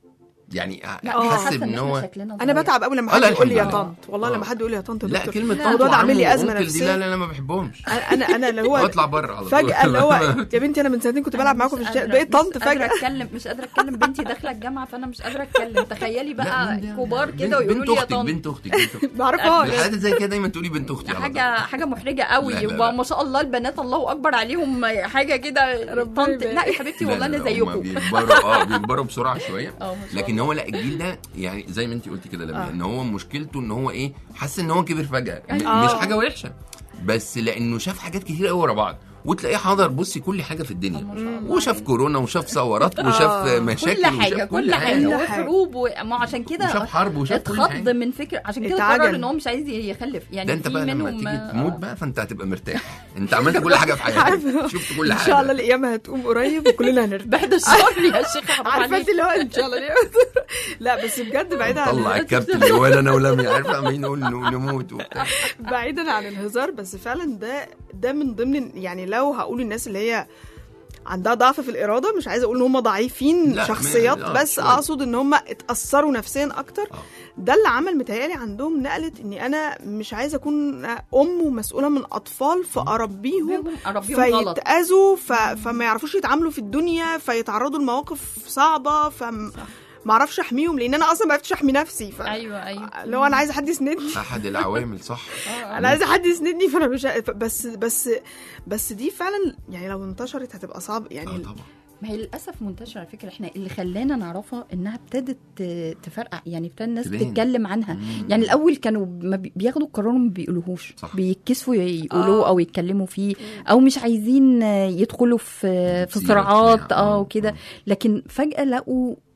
يعني
لا
آه.
حاسس
حاسه
ان
إحنا
هو
شكلنا
انا
ضايع.
بتعب قوي لما
آه،
حد
لا،
يقول لي يا
الحمد لله.
طنط والله
آه.
لما حد يقول لي يا طنط يا
لا
دكتور
كلمه
لا.
طنط
الموضوع ده عامل لي
وعم
ازمه
وأنكل دي لا
نفسيه
لا انا ما بحبهمش
انا انا اللي هو
واطلع بره على طول
فجاه اللي هو يا بنتي انا من سنتين كنت بلعب
أنا
معاكم في
مش
الشارع
قادرة-
بقيت طنط
مش قادره
فجاه
اتكلم مش قادره اتكلم بنتي داخله الجامعه فانا مش قادره اتكلم تخيلي
لا،
بقى
مين ده؟
كبار
بنت-
كده ويقولوا
بنت
لي يا
اختك
طنط
بنت اختك بنت اختك
ما اعرفهاش
الحاجات زي كده دايما تقولي بنت اختي على طول.
حاجه حاجه محرجه قوي
لا، لا،
يبقى
لا.
ما شاء الله البنات الله اكبر عليهم حاجه كده
ربنا
طنط
يبارك.
لا يا حبيبتي
لا،
والله
لا،
انا
لا، هما
زيكم
بيكبروا اه بيكبروا بسرعه شويه
اه ما شاء
لكن هو لا الجيل ده يعني زي ما انت قلتي كده لما ان هو مشكلته ان هو ايه حاسس ان هو كبر فجاه م-
آه.
مش حاجه وحشه بس لانه شاف حاجات كتير قوي ورا بعض وتلاقيه حاضر بصي كل حاجه في الدنيا
ما شاء الله
وشاف كورونا وشاف ثورات وشاف
آه.
مشاكل
كل حاجه
وشاف
كل حاجه
كل حاجة.
وحروب و... ما عشان كده
وشاف حرب وشاف كل
اتخض
حاجه
من فكره عشان كده
اتعجن.
قرر ان هو مش عايز يخلف يعني
ده انت
في
بقى لما
منهم
تيجي
آه،
تموت بقى فانت هتبقى مرتاح انت عملت كل حاجه في حياتك
عارفة.
شفت كل
ان
حاجه
شاء الله القيامه هتقوم قريب وكلنا هنرتاح
بعد الشر يا شيخ حرام
عارفه
عليك
انت اللي هو ان شاء الله ليه؟ لا بس بجد بعيدا عن
طلع الكابتن اللي هو انا ولمي عارفه عمالين نقول ن- نموت وبتاع
بعيدا عن الهزار بس فعلا ده ده من ضمن يعني لو هقول الناس اللي هي عندها ضعف في الاراده مش عايزه اقول ان هم ضعيفين
لا،
شخصيات
ما- آه،
بس
شوية.
اقصد ان هم اتاثروا نفسيا اكتر
آه.
ده اللي عمل متهيألي عندهم نقلت اني انا مش عايزه اكون ام ومسؤوله من اطفال فاربيهم
اربيهم غلط
فيتأذوا ف... فما يعرفوش يتعاملوا في الدنيا فيتعرضوا لمواقف صعبه فما اعرفش احميهم لان انا اصلا ما عرفتش احمي نفسي ف...
ايوه ايوه
اللي هو انا عايزه حد يسندني
احد العوامل صح
انا عايزه حد يسندني فانا مش ع- بس بس بس دي فعلا يعني لو انتشرت هتبقى صعب
اه
يعني
طبعا
ما هي للاسف منتشره على فكره احنا اللي خلانا نعرفها انها ابتدت ت- تفرقع يعني ابتدى الناس
تبان.
تتكلم عنها
مم.
يعني الاول كانوا ما بي- بياخدوا القرار وما بيقولوهوش
صح.
بيتكسفوا يقولوه
آه.
او يتكلموا فيه او مش عايزين يدخلوا في في
سيرة
صراعات
بتاع.
اه
آه.
وكده لكن فجاه لقوا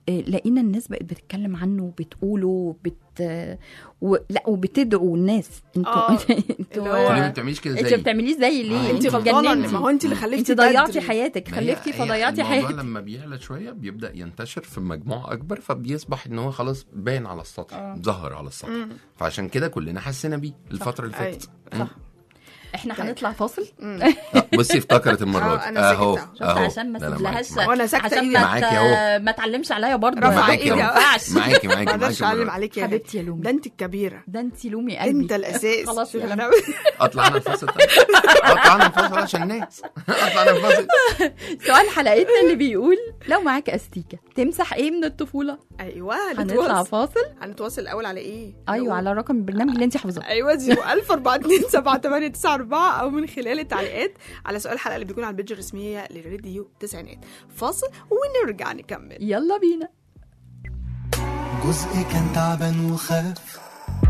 آه، لقينا الناس بقت بتتكلم عنه وبتقوله وبت و... لا وبتدعو الناس انتوا
آه، اللي
انتوا
هو-
ليه ما بتعمليش كده
انت
زي
ما بتعمليش زي ليه
آه،
انت
انت
غلطانه
اتجننتي
ما هو انت اللي خلفتي
انت ضيعتي
بدري.
حياتك
ما هي-
خلفتي
هي
فضيعتي
الموضوع
حياتك
لما بيعلى شويه بيبدا ينتشر في مجموعه اكبر فبيصبح ان هو خلاص باين على السطح
آه.
ظهر على السطح فعشان كده كلنا حسينا بيه الفتره اللي
أيوة.
فاتت
صح. احنا
طيب.
هنطلع فاصل
آه، بصي افتكرت المره
آه،
دي
أنا ساكت
اهو
أهو.
شفت
اهو
عشان ما
لا، لا،
اسيبلهاش
معاكي-
وأنا ساكتة
عشان
إيدي.
ما
معاكي
ت-
أهو.
ما تعلمش عليا برضه
رفع
معاكي
إيدي
أهو.
ما ينفعش
معاكي معاكي
ما اقدرش
معاكي
اعلم
مرة.
عليك يا
حبيبتي يا لومي.
ده انت الكبيره
ده انت لومي قلبي
انت الاساس
خلاص
شوف
يا
احنا
اطلع انا الفاصل طيب اطلع انا الفاصل عشان الناس اطلع انا الفاصل
سؤال حلقتنا اللي بيقول لو معاك استيكه تمسح ايه من الطفوله
ايوه
هنطلع
هنتواصل
فاصل
هنتواصل الاول على ايه
ايوه على رقم البرنامج اللي انت حافظاه
ايوه 01000 427 او من خلال التعليقات على سؤال الحلقه اللي بيكون على البيج الرسميه لراديو تسعينات فاصل ونرجع نكمل
يلا بينا
جزء كان تعبان وخاف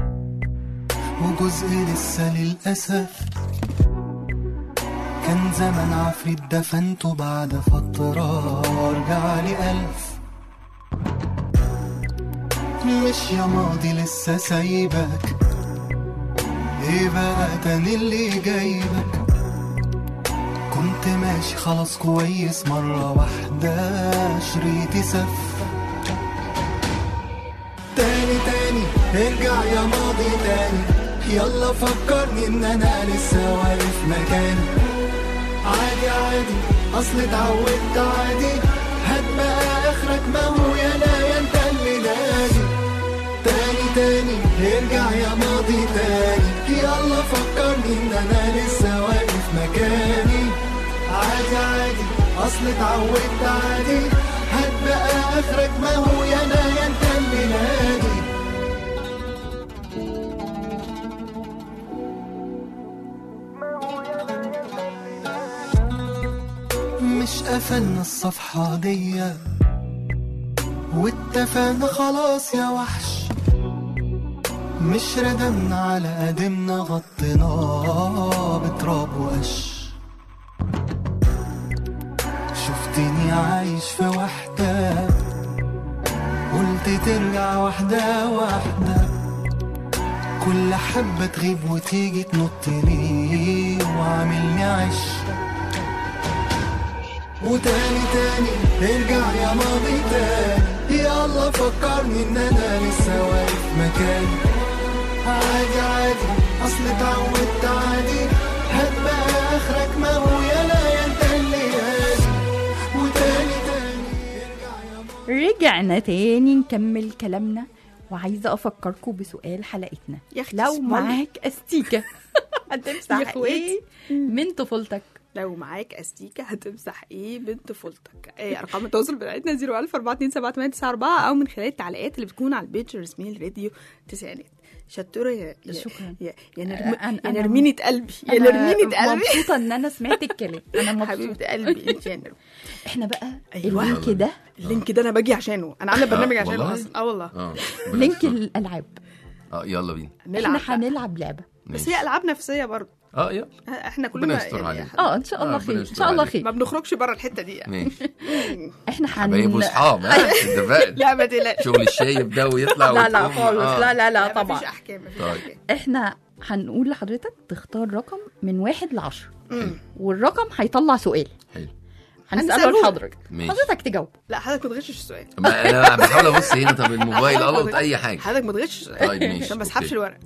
وجزء لسه للأسف كان زمان عفريت دفنته بعد فترة رجع لي ألف مش يا ماضي لسه سايبك ايه بقى تاني اللي جايبك كنت ماشي خلاص كويس مرة واحدة شريطي سف تاني تاني ارجع يا ماضي تاني يلا فكرني ان انا لسه واقف مكاني عادي عادي اصل اتعودت عادي هات بقى اخرك ما هو يا لا يا انت اللي نادي تاني تاني ارجع يا ماضي تاني يلا فكرني ان انا لسه واقف مكاني عادي عادي اصل اتعودت عادي هات بقى اخرك ما هو يا انا يا انت اللي نادي مش قفلنا الصفحة دي واتفقنا خلاص يا وحش مش ردمنا على قدمنا غطيناه بتراب وقش شفتني عايش في وحدة قلت ترجع واحدة واحدة كل حبة تغيب وتيجي تنط لي وعاملني عش وتاني تاني ارجع يا ماضي تاني يلا فكرني ان انا لسه واقف مكاني عادي عادي اصل اتعودت عادي هات بقى اخرك ما هو يا لا يا انت اللي هادي وتاني تاني ارجع يا ماضي
رجعنا تاني نكمل كلامنا وعايزه افكركم بسؤال حلقتنا
يا أختي
لو
اسمعي.
معاك استيكه
يا
هتمسح
اخواتي.
ايه من طفولتك
لو معاك استيكه هتمسح ايه من طفولتك ايه ارقام التواصل بتاعتنا 01000 427 او من خلال التعليقات اللي بتكون على البيج الرسمي لراديو تسعينات شطوره يا يا
شكراً.
يا, يا, نرم...
أنا-
يا
أنا-
نرمينة قلبي يا
أنا
نرمينة قلبي
مبسوطه ان انا سمعت الكلام انا مبسوطه
حبيبه قلبي انت يا نرم
احنا بقى
أيوة.
اللينك ده
اللينك ده انا باجي عشانه انا عامله برنامج
آه،
عشانه
والله؟
اصلا اه والله
اه
لينك الالعاب
اه يلا بينا
نلعب
احنا
بقى.
هنلعب لعبه
بس هي العاب نفسيه برضه
اه يلا
احنا
ربنا
كلنا
يستر عليك.
اه ان شاء الله
آه،
خير
ربنا
ان
يستر
شاء الله
عليك.
خير
ما بنخرجش بره الحته دي يعني
ماشي
احنا
حبايب
هن
واصحاب ها اتفقنا
لا ما تقلقش
شغل الشايب ده ويطلع
لا لا
وتقوم.
خالص
آه.
لا لا لا
لا
طبعا
مفيش احكام مفيش
طيب.
احكام
احنا هنقول لحضرتك تختار رقم من واحد لعشرة والرقم هيطلع سؤال
حلو
هنسأله
هنسأله.
لحضرتك
ماشي.
حضرتك تجاوب
لا حضرتك ما تغشش السؤال
ما انا بحاول ابص هنا طب الموبايل
حضرتك ما
القط
تغ-
اي حاجه
حضرتك ما تغشش السؤال
طيب ماشي
عشان ما اسحبش
أوكي.
الورق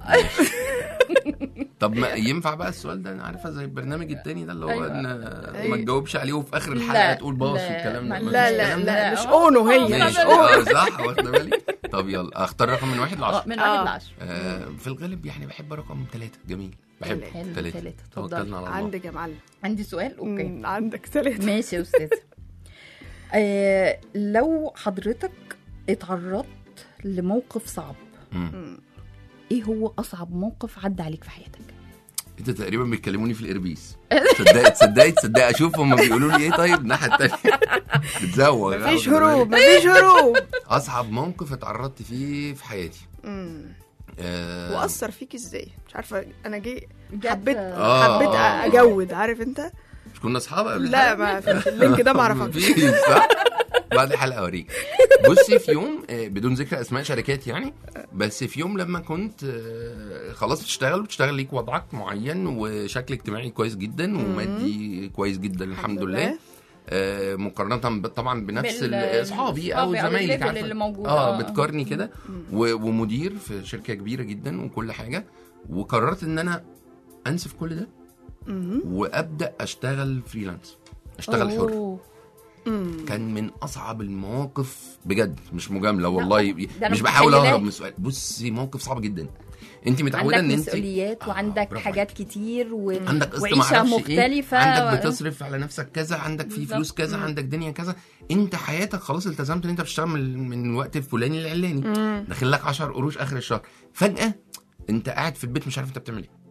طب ما ينفع بقى السؤال ده انا عارفه زي البرنامج التاني ده اللي هو
أيوة.
ان
أيوة.
ما تجاوبش عليه وفي اخر
لا،
الحلقه تقول باص
لا،
والكلام ده
ما-
مفيش
لا لا
الكلام ده؟
لا مش
آه.
اونو هي
آه،
مش
ماشي
اونو
اه صح واخد بالي طب يلا اختار رقم من واحد
اه
لعشرة
من
آه.
واحد لعشرة
آه في الغالب يعني بحب رقم ثلاثة جميل بحب
حلو،
ثلاثة
تلاتة. اتفضل.
توكلنا على الله
عندك يا معلم
عندي سؤال اوكي
مم، عندك ثلاثة
ماشي يا استاذ آه لو حضرتك اتعرضت لموقف صعب
مم.
ايه هو اصعب موقف عدى عليك في حياتك
انت تقريبا بيتكلموني في الاربيس تصدقي تصدقي تصدقي اشوف هم بيقولوا لي ايه طيب الناحيه الثانيه بتزوغ
مفيش
واخد بالك؟
هروب مفيش هروب
اصعب موقف اتعرضت فيه في حياتي
مم.
آه
واثر فيك ازاي مش عارفه انا جي
جت-
حبيت
آه،
حبيت
آه.
اجود عارف انت
مش كنا اصحاب قبل
لا
كده؟
ما في اللينك ده ما اعرفكش
مفيش صح بعد الحلقه اوريك بصي في يوم آه، بدون ذكر اسماء شركات يعني بس في يوم لما كنت آه، خلاص بتشتغل بتشتغل ليك وضعك معين وشكل اجتماعي كويس جدا ومادي كويس جدا الحمد
الحمد
لله
لله.
آه، مقارنه ب- طبعا بنفس
بال-
ال- اصحابي او
أصحابي أو
زمايلك
الليفل
عارفة.
اللي موجود،
اه
آه.
بتقارني كده و- ومدير في شركه كبيره جدا وكل حاجه وقررت ان انا انسف كل ده وابدا اشتغل فريلانس اشتغل حر
أوه.
كان من اصعب المواقف بجد مش مجامله والله
ده أنا
مش بحاول
متخيلاه.
اهرب من السؤال بصي موقف صعب جدا انت متعوده
عندك
ان انت
مسؤوليات
آه،
وعندك
برافو
حاجات كتير و...
عندك قسط
وعيشه
معرفش
مختلفه
إيه. عندك بتصرف على نفسك كذا عندك في
بالظبط.
فلوس كذا عندك دنيا كذا انت حياتك خلاص التزمت ان انت بتشتغل من, من الوقت الفلاني للعلاني داخل لك 10 قروش اخر الشهر فجاه انت قاعد في البيت مش عارف انت بتعمل ايه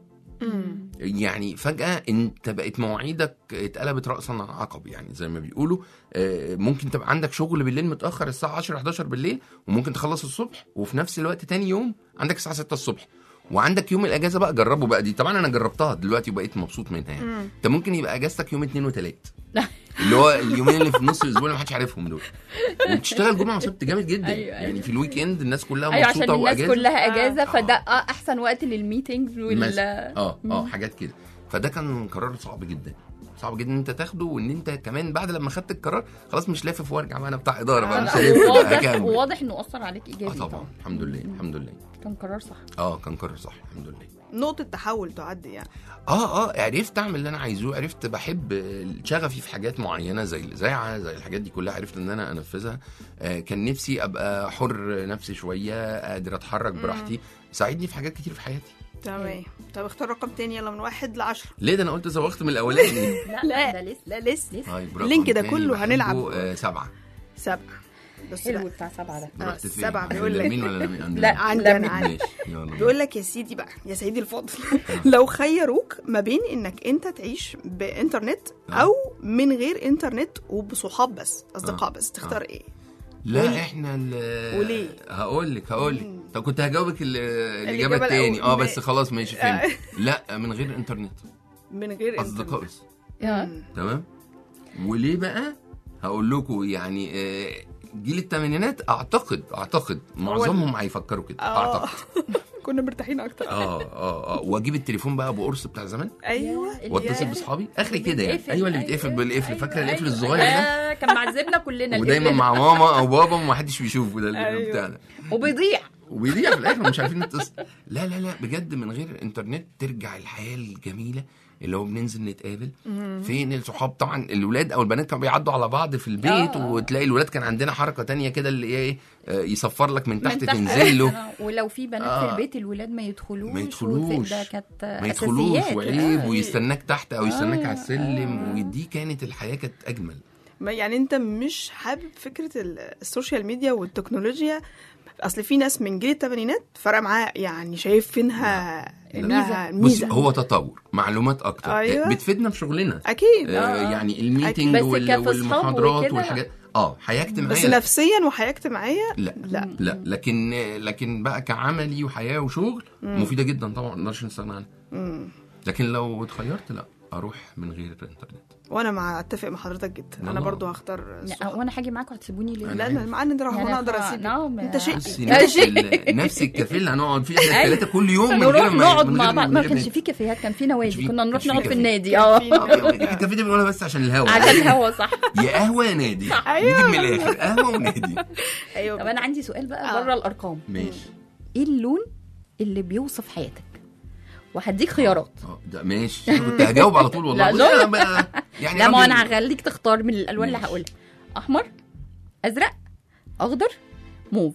يعني فجأة انت بقت مواعيدك اتقلبت رأسا على عقب يعني زي ما بيقولوا آه، ممكن تبقى عندك شغل بالليل متأخر الساعة 10 11 بالليل وممكن تخلص الصبح وفي نفس الوقت تاني يوم عندك الساعة 6 الصبح وعندك يوم الاجازه بقى جربه بقى دي طبعا انا جربتها دلوقتي وبقيت مبسوط منها يعني انت ممكن يبقى اجازتك يوم اثنين وثلاث اللي هو اليومين اللي في نص الاسبوع اللي محدش عارفهم دول وبتشتغل جمعه وسبت جامد جدا
أيوة، أيوة.
يعني في الويك اند الناس كلها
ايوه عشان
مبسوطه
الناس
واجازه
كلها اجازه
آه.
فده آه احسن وقت للميتنجز وال
مثلا اه اه حاجات كده فده كان قرار صعب جدا صعب جدا ان انت تاخده وان انت كمان بعد لما خدت القرار خلاص مش لافف وارجع بقى انا بتاع اداره بقى مش هلف بقى
واضح
اكمل
وواضح انه اثر عليك
اه
ايجابي
طبعا الحمد لله الحمد لله
كان قرار صح
اه كان قرار صح الحمد لله
نقطة تحول تعدي يعني
اه اه عرفت اعمل اللي انا عايزه عرفت بحب شغفي في حاجات معينه زي الاذاعه زي الحاجات دي كلها عرفت ان انا انفذها آه كان نفسي ابقى حر نفسي شويه قادر اتحرك براحتي ساعدني في حاجات كتير في حياتي
تمام طب اختار رقم تاني يلا من واحد لعشرة
ليه ده انا قلت زوغت من الاولاني
لا ده لسه
لا لسه
طيب رقم
اللينك ده
تاني
كله
بحبه،
هنلعب.
آه سبعه
سبعة بس
حلو
لا.
بتاع سبعه ده
آه،
رحت فين؟
السبعة بيقول لك.
مين ولا مين
لا
عندي انا عندي
ماشي يلا بينا.
بيقول لك يا سيدي بقى يا سيدي الفاضل لو خيروك ما بين انك انت تعيش بانترنت
آه.
او من غير انترنت وبصحاب بس اصدقاء
آه.
بس تختار ايه
لا
وليه؟
احنا ال-
وليه؟
هقول لك هقول لك طب كنت هجاوبك ال- الاجابه
الإجابة
التاني
الأول.
اه بس
ما-
خلاص ماشي
آه.
فهمت لا من غير انترنت
من غير
اصدقاء
انترنت
بس
يا.
تمام وليه بقى هقول لكم يعني آه، جيل الثمانينات اعتقد اعتقد معظمهم هيفكروا كده
اه
اعتقد
كنا مرتاحين اكتر
اه اه اه واجيب التليفون بقى بقرص بتاع زمان
ايوه
اللي
واتصل
هي-
باصحابي اخري كده يعني
بيتقفل.
ايوه اللي بيتقفل بالقفل
أيوة،
فاكره القفل
أيوة.
الصغير ده
آه، كان معذبنا كلنا
ودايما
القفل.
مع ماما او بابا ومحدش بيشوفه ده اللي
أيوة.
بتاع ده
وبيضيع
وبيضيع في الاخر مش عارفين نتصل لا لا لا بجد من غير انترنت ترجع الحياه الجميله اللي هو بننزل نتقابل فين الصحاب طبعا الولاد او البنات كانوا بيعدوا على بعض في البيت
آه.
وتلاقي الولاد كان عندنا حركه تانية كده اللي هي ايه آه، يصفر لك من تحت
من تحت.
تنزل له
آه، ولو في بنات
آه.
في البيت الولاد ما يدخلوش
ما يدخلوش.
ده كانت
ما يدخلوش
أساسيات.
وعيب
آه.
ويستناك تحت او يستناك
آه،
على السلم
آه.
ودي كانت الحياه كانت اجمل
ما يعني انت مش حابب فكره ال- السوشيال ميديا والتكنولوجيا اصل في ناس من جيل الثمانينات فرق معاه يعني شايفينها انها
بص
ميزه
هو تطور معلومات اكتر
أيوة.
بتفيدنا في شغلنا
اكيد
آه
آه.
يعني الميتنج
بس
وال-
كصحاب
والمحاضرات
وكده
والحاجات اه حياه اجتماعيه
بس
لا.
نفسيا وحياه اجتماعيه
لا
لا
لا لكن لكن بقى كعملي وحياه وشغل مفيده جدا طبعا ما نقدرش نستغنى عنها لكن لو اتخيرت لا اروح من غير انترنت
وانا مع اتفق مع حضرتك جدا انا
والله.
برضو هختار
لا
الصحاب.
وانا هاجي معاكم هتسيبوني ليه؟
لا انا معانا ده
يعني
انا اقدر
خلاص،
اسيبك
نعم.
انت شقي
بصي
لا
نفس
شيء.
ال- نفس الكافيه اللي هنقعد فيه احنا
أيوة.
الثلاثه كل يوم من
نروح
غير ما
نقعد
من
مع
غير-
بعض
من
ما
غير
كانش
نت.
في كافيهات كان في
مش
نوادي
في-
كنا نروح
مش في
نقعد في
كافيه.
النادي
كان
اه
في نوادي.
الكافيه ده بنقولها بس عشان الهوا
عشان الهوا صح
يا قهوه يا نادي
أيوة.
نيجي من الاخر قهوه ونادي
ايوه
طب انا عندي سؤال بقى
آه.
بره الارقام
ماشي
ايه اللون اللي بيوصف حياتك وهديك خيارات
اه ده ماشي أنا كنت هجاوب على طول والله
لا،
بص
لا.
أنا بقى- يعني
لا ما
راجل-
انا هخليك تختار من الالوان اللي
ماشي.
هقولها احمر ازرق اخضر موف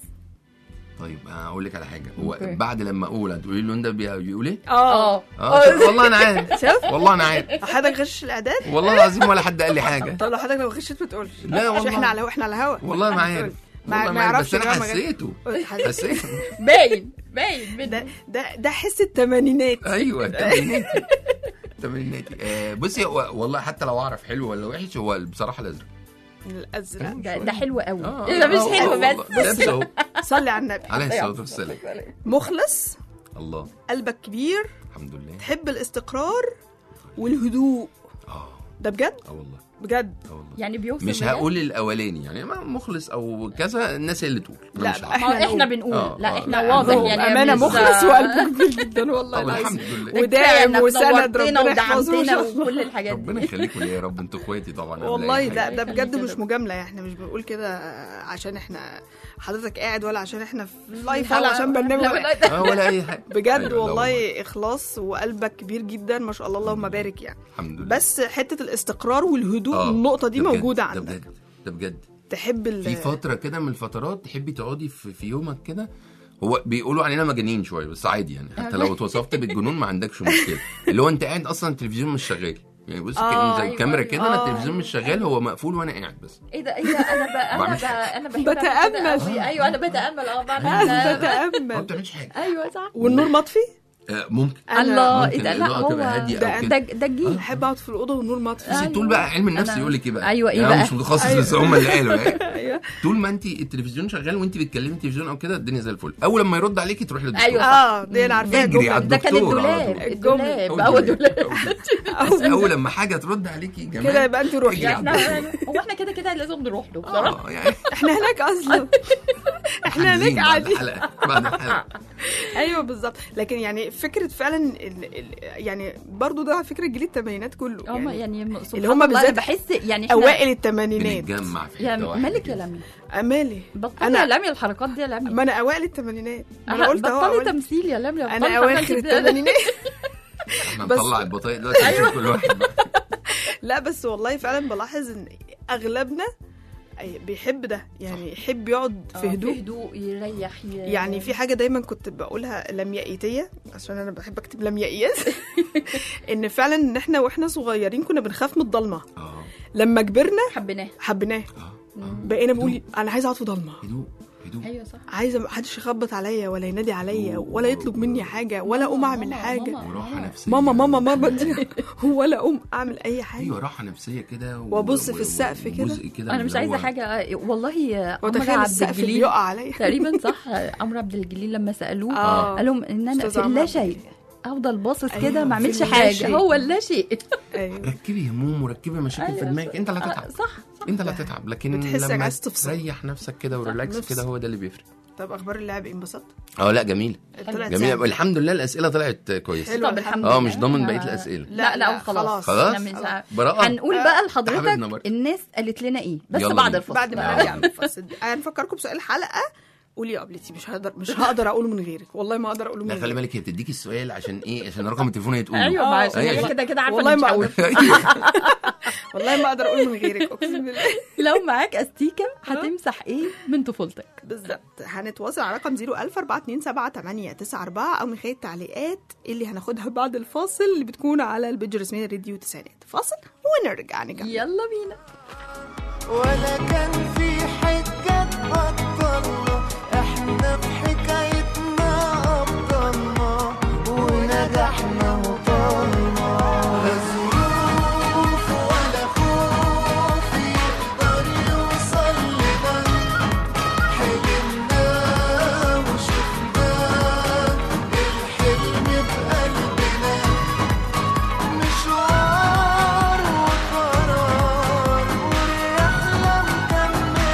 طيب هقول لك على حاجه هو
أوكي.
بعد لما اقول هتقولي اللون ده بي- بيقول ايه؟
اه
اه شوف، والله انا عارف
شوف
والله انا عارف
حضرتك غش الاعداد
والله العظيم ولا حد قال لي حاجه
طب لو حضرتك لو غشيت ما تقولش
لا
عشان
والله.
احنا على احنا على الهوا
والله ما عارف
ما-
والله
ما
عارف،
يعرفش
بس انا
بقى ما جا-
حسيته حسيته
باين باين
ده
من
ده ده حس الثمانينات
ايوه تمريناتي تمريناتي آه بصي هو والله حتى لو اعرف حلو ولا وحش هو بصراحه الازرق
الازرق
ده, ده حلو قوي
اه
ده مش
آه،
حلو
آه،
بس
والله. لابس اهو
صلي على النبي
عليه الصلاه والسلام
مخلص
الله
قلبك كبير
الحمد لله
تحب الاستقرار والهدوء
اه
ده بجد
اه والله
بجد
آه والله.
يعني بيوصل
مش
بجد؟
هقول الاولاني يعني ما مخلص او كذا الناس هي اللي تقول أنا
لا
مش
بقى
هقول.
ما هو
إحنا
احنا
نقول.
بنقول
آه،
لا
آه،
احنا
لا،
واضح
هو
يعني
امانه
مش-
مخلص وقلبه كبير جدا والله
طب
العظيم
الحمد لله
كفاية
وداعم
إنك
وسند
نورتنا
ربنا يحفظه إن شاء
ودعمتنا
الله.
وكل الحاجات
ربنا
دي
يخليكم ليا يا رب انتوا اخواتي طبعا قبل
والله
أي
ده
حاجة.
ده
يخليك
بجد
يا
مش
رب.
مجامله يعني احنا مش بنقول كده عشان احنا حضرتك قاعد ولا عشان احنا في لايف
لا،
ولا
لا،
عشان برنامج
لا،
ولا
لا،
اه ولا اي حاجه
بجد
أيوة، لا
والله اخلاص وقلبك كبير جدا ما شاء الله اللهم بارك يعني
الحمد لله
بس حته الاستقرار والهدوء
آه،
النقطه دي
ده بجد،
موجوده
ده
عندك
بجد ده بجد
تحب ال
في فتره كده من الفترات تحبي تقعدي في, في يومك كده هو بيقولوا علينا مجانين شويه بس عادي يعني حتى لو اتوصفت بالجنون ما عندكش مشكله اللي هو انت قاعد اصلا التلفزيون مش شغال يعني بص
آه،
كأن زي
أيوة،
الكاميرا
أيوة.
كده انا
آه.
التلفزيون مش شغال هو مقفول وانا قاعد بس
ايه ده ايه ده انا ب... انا
بعملش
ب...
حاجة.
انا بحب أعمل كده
بتأمل.
قوي. ايوه انا بتامل اه بعمل
آه،
كده.
ما
بتامل
بتعملش حاجه
ايوه صح
والنور مطفي
آه، ممكن
أنا
الله
ممكن
ايه ده لا
الإضاءة
هو
تبقى هادية
ده
أو
ده
كده.
ده الجيل
بحب اقعد في الاوضه والنور مطفي
أيوة.
طول بقى علم النفس
أنا-
يقول لك ايه بقى
أيوة، إيه
يعني أنا
بقى؟
مش متخصص
أيوة.
بس هم اللي قالوا يعني
ايوه
طول ما انت التلفزيون شغال وانت بتكلمي التلفزيون او كده الدنيا زي الفل اول لما يرد عليكي تروح للدكتور
أيوة.
اه دي انا عارفاها
اجري على
جملة.
ده كان
الدكتور على
الدولاب
طول.
الدولاب
أو
هو
الدولاب.
الدولاب
بس اول لما حاجه ترد عليكي جمال
كده يبقى انت روحي
اجري على
احنا
الدكتور.
هو احنا كده كده لازم نروح له بصراحه
اه يعني
احنا هناك اصلا احنا هناك
حاجزين بعد
عادي
الحلقه بعد الحلقه
ايوه بالظبط لكن يعني فكره فعلا ال... ال... يعني برضو ده فكره جيل الثمانينات كله
اه ما
يعني
يعني سبحان
اللي هم
الله
بالذات
أنا بحس يعني احنا
اوائل الثمانينات
بنتجمع في
يا
حته واحده
مالك يا
كده.
لمي
امالي
بطلي
أنا-
يا لمي الحركات دي يا لمي
ما انا اوائل الثمانينات ما انا
أنا
قلت اهو
بطلي
أوائل-
تمثيل يا لمي
انا
بطلي
اواخر
حركات كده.
الثمانينات
احنا
بس-
نطلع البطايق دلوقتي نشوف كل واحد بقى.
لا بس والله فعلا بلاحظ ان اغلبنا أي- بيحب ده يعني يحب يقعد
آه،
في هدوء
في هدوء يريح ي-
يعني في حاجه دايما كنت بقولها لميائيتيه عشان انا بحب اكتب لميائيات ان فعلا ان احنا واحنا صغيرين كنا بنخاف من الضلمه
اه
لما كبرنا
حبيناه
حبيناه
اه اه
بقينا بقول انا عايزه اقعد في ضلمه
هدوء هدوء
ايوه صح
عايزه محدش يخبط عليا ولا ينادي عليا ولا يطلب مني حاجه ولا اقوم
ماما،
اعمل
ماما،
حاجه
ماما.
وراحه نفسيه
ماما ماما ماما دي ولا اقوم اعمل اي
ايوه
حاجه
راحه نفسيه كده و-
وابص
و-
في السقف كده.
وجزء كده
انا
من
مش
اللي
عايزه
هو-
حاجه والله عمرو
وتخيل
عبد
السقف
الجليل
بيقع عليا
تقريبا صح عمرو عبد الجليل لما سالوه
آه.
قال لهم ان انا
أستاذ
في
عمرو
اللا
عبد
شيء
الجليل.
افضل باصص
أيوة،
كده ما
في
اعملش
اللا
حاجه
شيء.
هو اللا شيء
ايوه
ركبي هموم وركبي مشاكل في
أيوة،
دماغك انت اللي
آه،
هتتعب
صح صح
انت اللي هتتعب لكن
بتحس إنك
لما
عايز تفصل.
تريح نفسك كده وريلاكس
نفصل.
كده هو ده اللي بيفرق
طب اخبار اللعب انبسطت
اه لا جميل
طلعت
جميل
سهلة.
الحمد لله الاسئله طلعت كويسه
حلو.
طب الحمد
اه
لله
مش ضامن
أنا-
بقيه الاسئله
لا لا خلاص
خلاص؟
إحنا مش ع-
براءه
هنقول بقى
حبيبنا
لحضرتك
برضه.
الناس قالت لنا ايه بس
يلا
بعد
بينا.
الفصل
بعد ما
آه.
نرجع من الفصل هنفكركم بسؤال الحلقه قولي يا قبلتي مش هقدر مش هقدر اقوله من غيرك والله ما اقدر اقوله من
لا خلي
غيرك
بالك هي بتديك السؤال عشان ايه عشان رقم التليفون هي تقوله
ايوه ما عشان
أيوة.
هي كده كده عارفه
والله
إن مش
ما
هقول.
والله ما اقدر اقوله من غيرك اقسم بالله
لو معاك استيكه هتمسح ايه من طفولتك
بالظبط هنتواصل على رقم 01000 427 او من خلال التعليقات اللي هناخدها بعد الفاصل اللي بتكون على البيج الرسميه راديو تسعينات فاصل ونرجع نكمل
يلا بينا
ولا كان في حجة تبطلنا احنا في حكايتنا أبطالنا ونجحنا وطالنا لا ظروف ولا خوف يقدر يوصل لنا حلمنا وشفنا الحلم بقلبنا مشوار وقرار والرحلة مكملة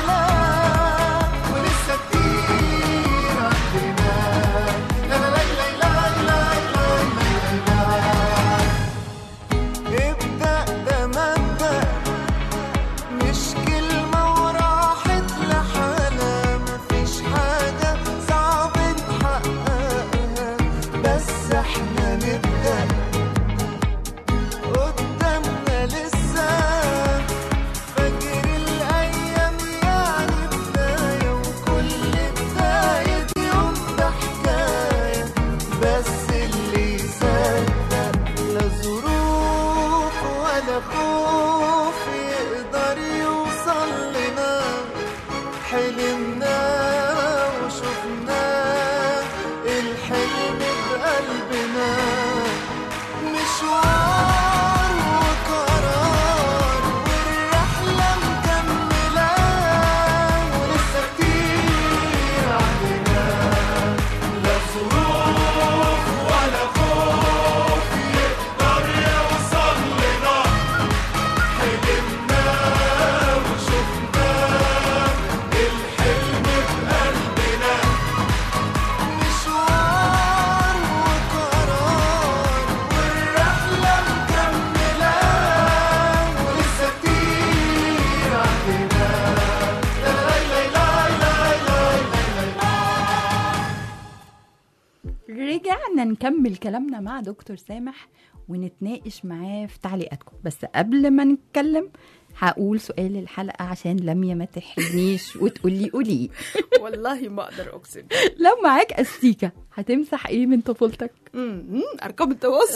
احنا نكمل كلامنا مع دكتور سامح ونتناقش معاه في تعليقاتكم بس قبل ما نتكلم هقول سؤال الحلقة عشان لميا ما تحرجنيش وتقول لي قولي
والله ما اقدر اقسم
لو معاك استيكة هتمسح ايه من طفولتك؟
أمم، ارقام التواصل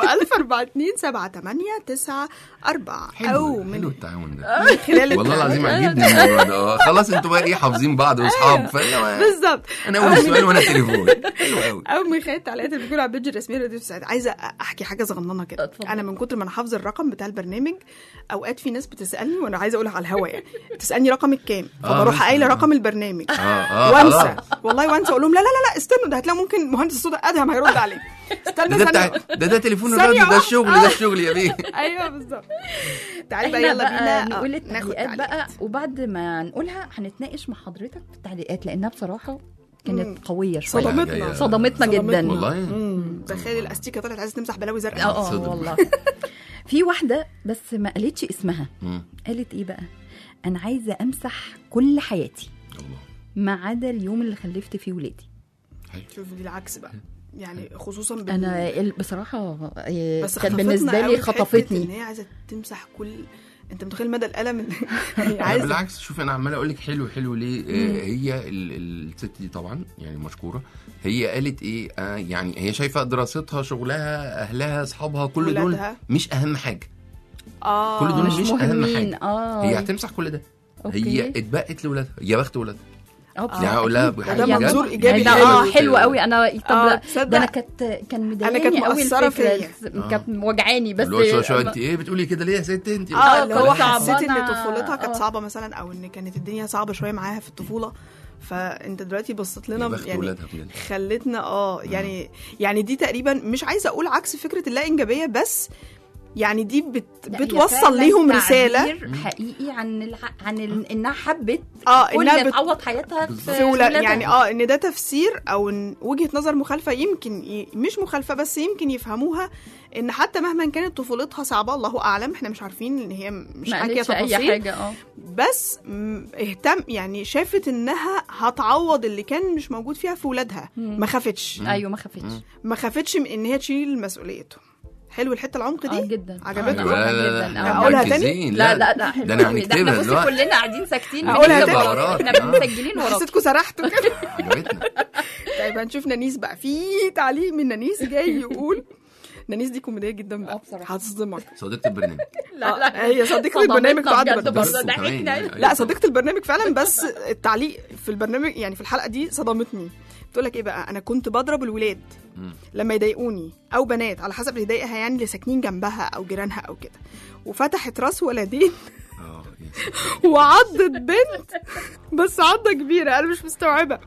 01042
حلو
او
حلو
من
التعاون ده
من خلال
والله
التعليق.
العظيم عجبني الموضوع ده آه، خلاص انتوا بقى ايه حافظين بعض واصحاب فانا
بالظبط
انا اول سؤال وانا تليفون حلو قوي
او من خلال التعليقات اللي بتكون على البيج الرسميه راديو السعاد عايزه احكي حاجه صغننه كده
اتفضل.
انا من كتر ما انا حافظه الرقم بتاع البرنامج اوقات في ناس بتسالني وانا عايزه اقولها على الهوا يعني تسالني رقمك كام
آه،
فبروح
مثلا.
قايله رقم البرنامج
اه اه
وانسى
خلاص.
والله وانسى اقول لهم لا لا لا لا استنوا ده هتلاقوا ممكن مهندس الصوت ادهم هيرد عليك استنى
ده ده بتاع
ثانيه
ده ده تليفون
ثانية
الراديو ده
واحدة.
الشغل ده الشغل يا بيه
ايوه بالظبط تعالي بقى
احنا
يلا
بقى
بينا آه،
نقول
ناخد
التعليقات بقى
تعليقات.
وبعد ما نقولها هنتناقش مع حضرتك في التعليقات لانها بصراحة
مم.
كانت قوية شوية
صدمتنا
جاية-
صدمتنا جدا
والله
امم تخيل الاستيكه طلعت عايزه تمسح بلاوي زرقاء
اه اه
صدم.
والله في واحدة بس ما قالتش اسمها
مم.
قالت ايه بقى انا عايزة امسح كل حياتي
الله
ما عدا اليوم اللي خلفت فيه ولادي
حلو.
شوف دي العكس بقى يعني خصوصا بال...
انا ال- بصراحة آه،
بس
كان
خطفتنا
بالنسبة
قوي
لي
في حتة ان
خطفتني
هي عايزه تمسح كل انت متخيل مدى الالم اللي هي
لا،
عايزه
بالعكس شوف انا عمال اقول لك حلو حلو ليه آه هي ال- الست دي طبعا يعني مشكوره هي قالت ايه آه يعني هي شايفه دراستها شغلها اهلها اصحابها كل دول
ولادها.
مش اهم حاجه
اه
كل دول
مش
مش أهم
مهمين
حاجة.
اه
هي هتمسح كل ده
أوكي.
هي اتبقت لاولادها يا بخت ولادها
اه
يعني اقول لها
أكيد.
بحاجة
ده
بجد.
منظور إيجابي
ده
حلو.
اه حلو قوي انا طب
آه،
لا،
تصدق؟
ده انا كانت كان مضايقاني
كانت
قوي
مؤثرة
الفكرة
فيا.
كانت وجعاني بس
اللي هو شويه شويه انت ايه بتقولي كده ليه يا ست انت
اه اللي هو
كنت
حسيت ان
صعبانة.
طفولتها كانت
آه.
صعبه مثلا او ان كانت الدنيا صعبه شويه معاها في الطفوله فانت دلوقتي بصيت
يا
لنا
بخت
يعني
ولادها بجد.
خلتنا اه يعني يعني دي تقريبا مش عايزه اقول عكس فكره اللا انجابيه بس يعني دي بت
لا، هي
بتوصل
فعلاً
ليهم رساله
تعبير حقيقي عن الع... عن ال... انها حبت
اه
كل
انها بت...
تعوض حياتها في
في ولا
ولادها.
يعني اه ان ده تفسير او ان وجهه نظر مخالفه يمكن ي... مش مخالفه بس يمكن يفهموها ان حتى مهما كانت طفولتها صعبه الله اعلم احنا مش عارفين ان هي مش
ما
حاكيه
قالتش اي
تفاصيل
حاجه اه
بس م- اهتم يعني شافت انها هتعوض اللي كان مش موجود فيها في ولادها ما خافتش
ايوه ما خفتش
ما خفتش من ان هي تشيل مسؤوليته حلو الحته العمق دي
اه جدا
عجبتكم
لا لا لا
جدا.
لا
أقولها تاني؟
مركزين.
لا لا لا
ده انا
ده احنا
هنكتبها
بصي
دلوقتي
كلنا قاعدين ساكتين
أقولها
بنكتب
تاني؟
وراك. احنا
آه.
مسجلين وراك
حسيتكم سرحتوا كده
عجبتنا
طيب هنشوف نانيس بقى في تعليق من نانيس جاي يقول نانيس دي كوميديه جدا
اه
بقى
بصراحة.
هتصدمك
صديقة البرنامج
لا لا هي صديقه البرنامج
صدمتنا
بعد
بجد
بس
برضه ضحكنا
لا صديقه البرنامج فعلا بس التعليق في البرنامج يعني في الحلقه دي صدمتني بتقول لك ايه بقى انا كنت بضرب الولاد
مم.
لما يضايقوني او بنات على حسب اللي يضايقها يعني اللي ساكنين جنبها او جيرانها او كده وفتحت راس ولدين
اه يا ساتر.
وعضت بنت بس عضه كبيره انا مش مستوعبه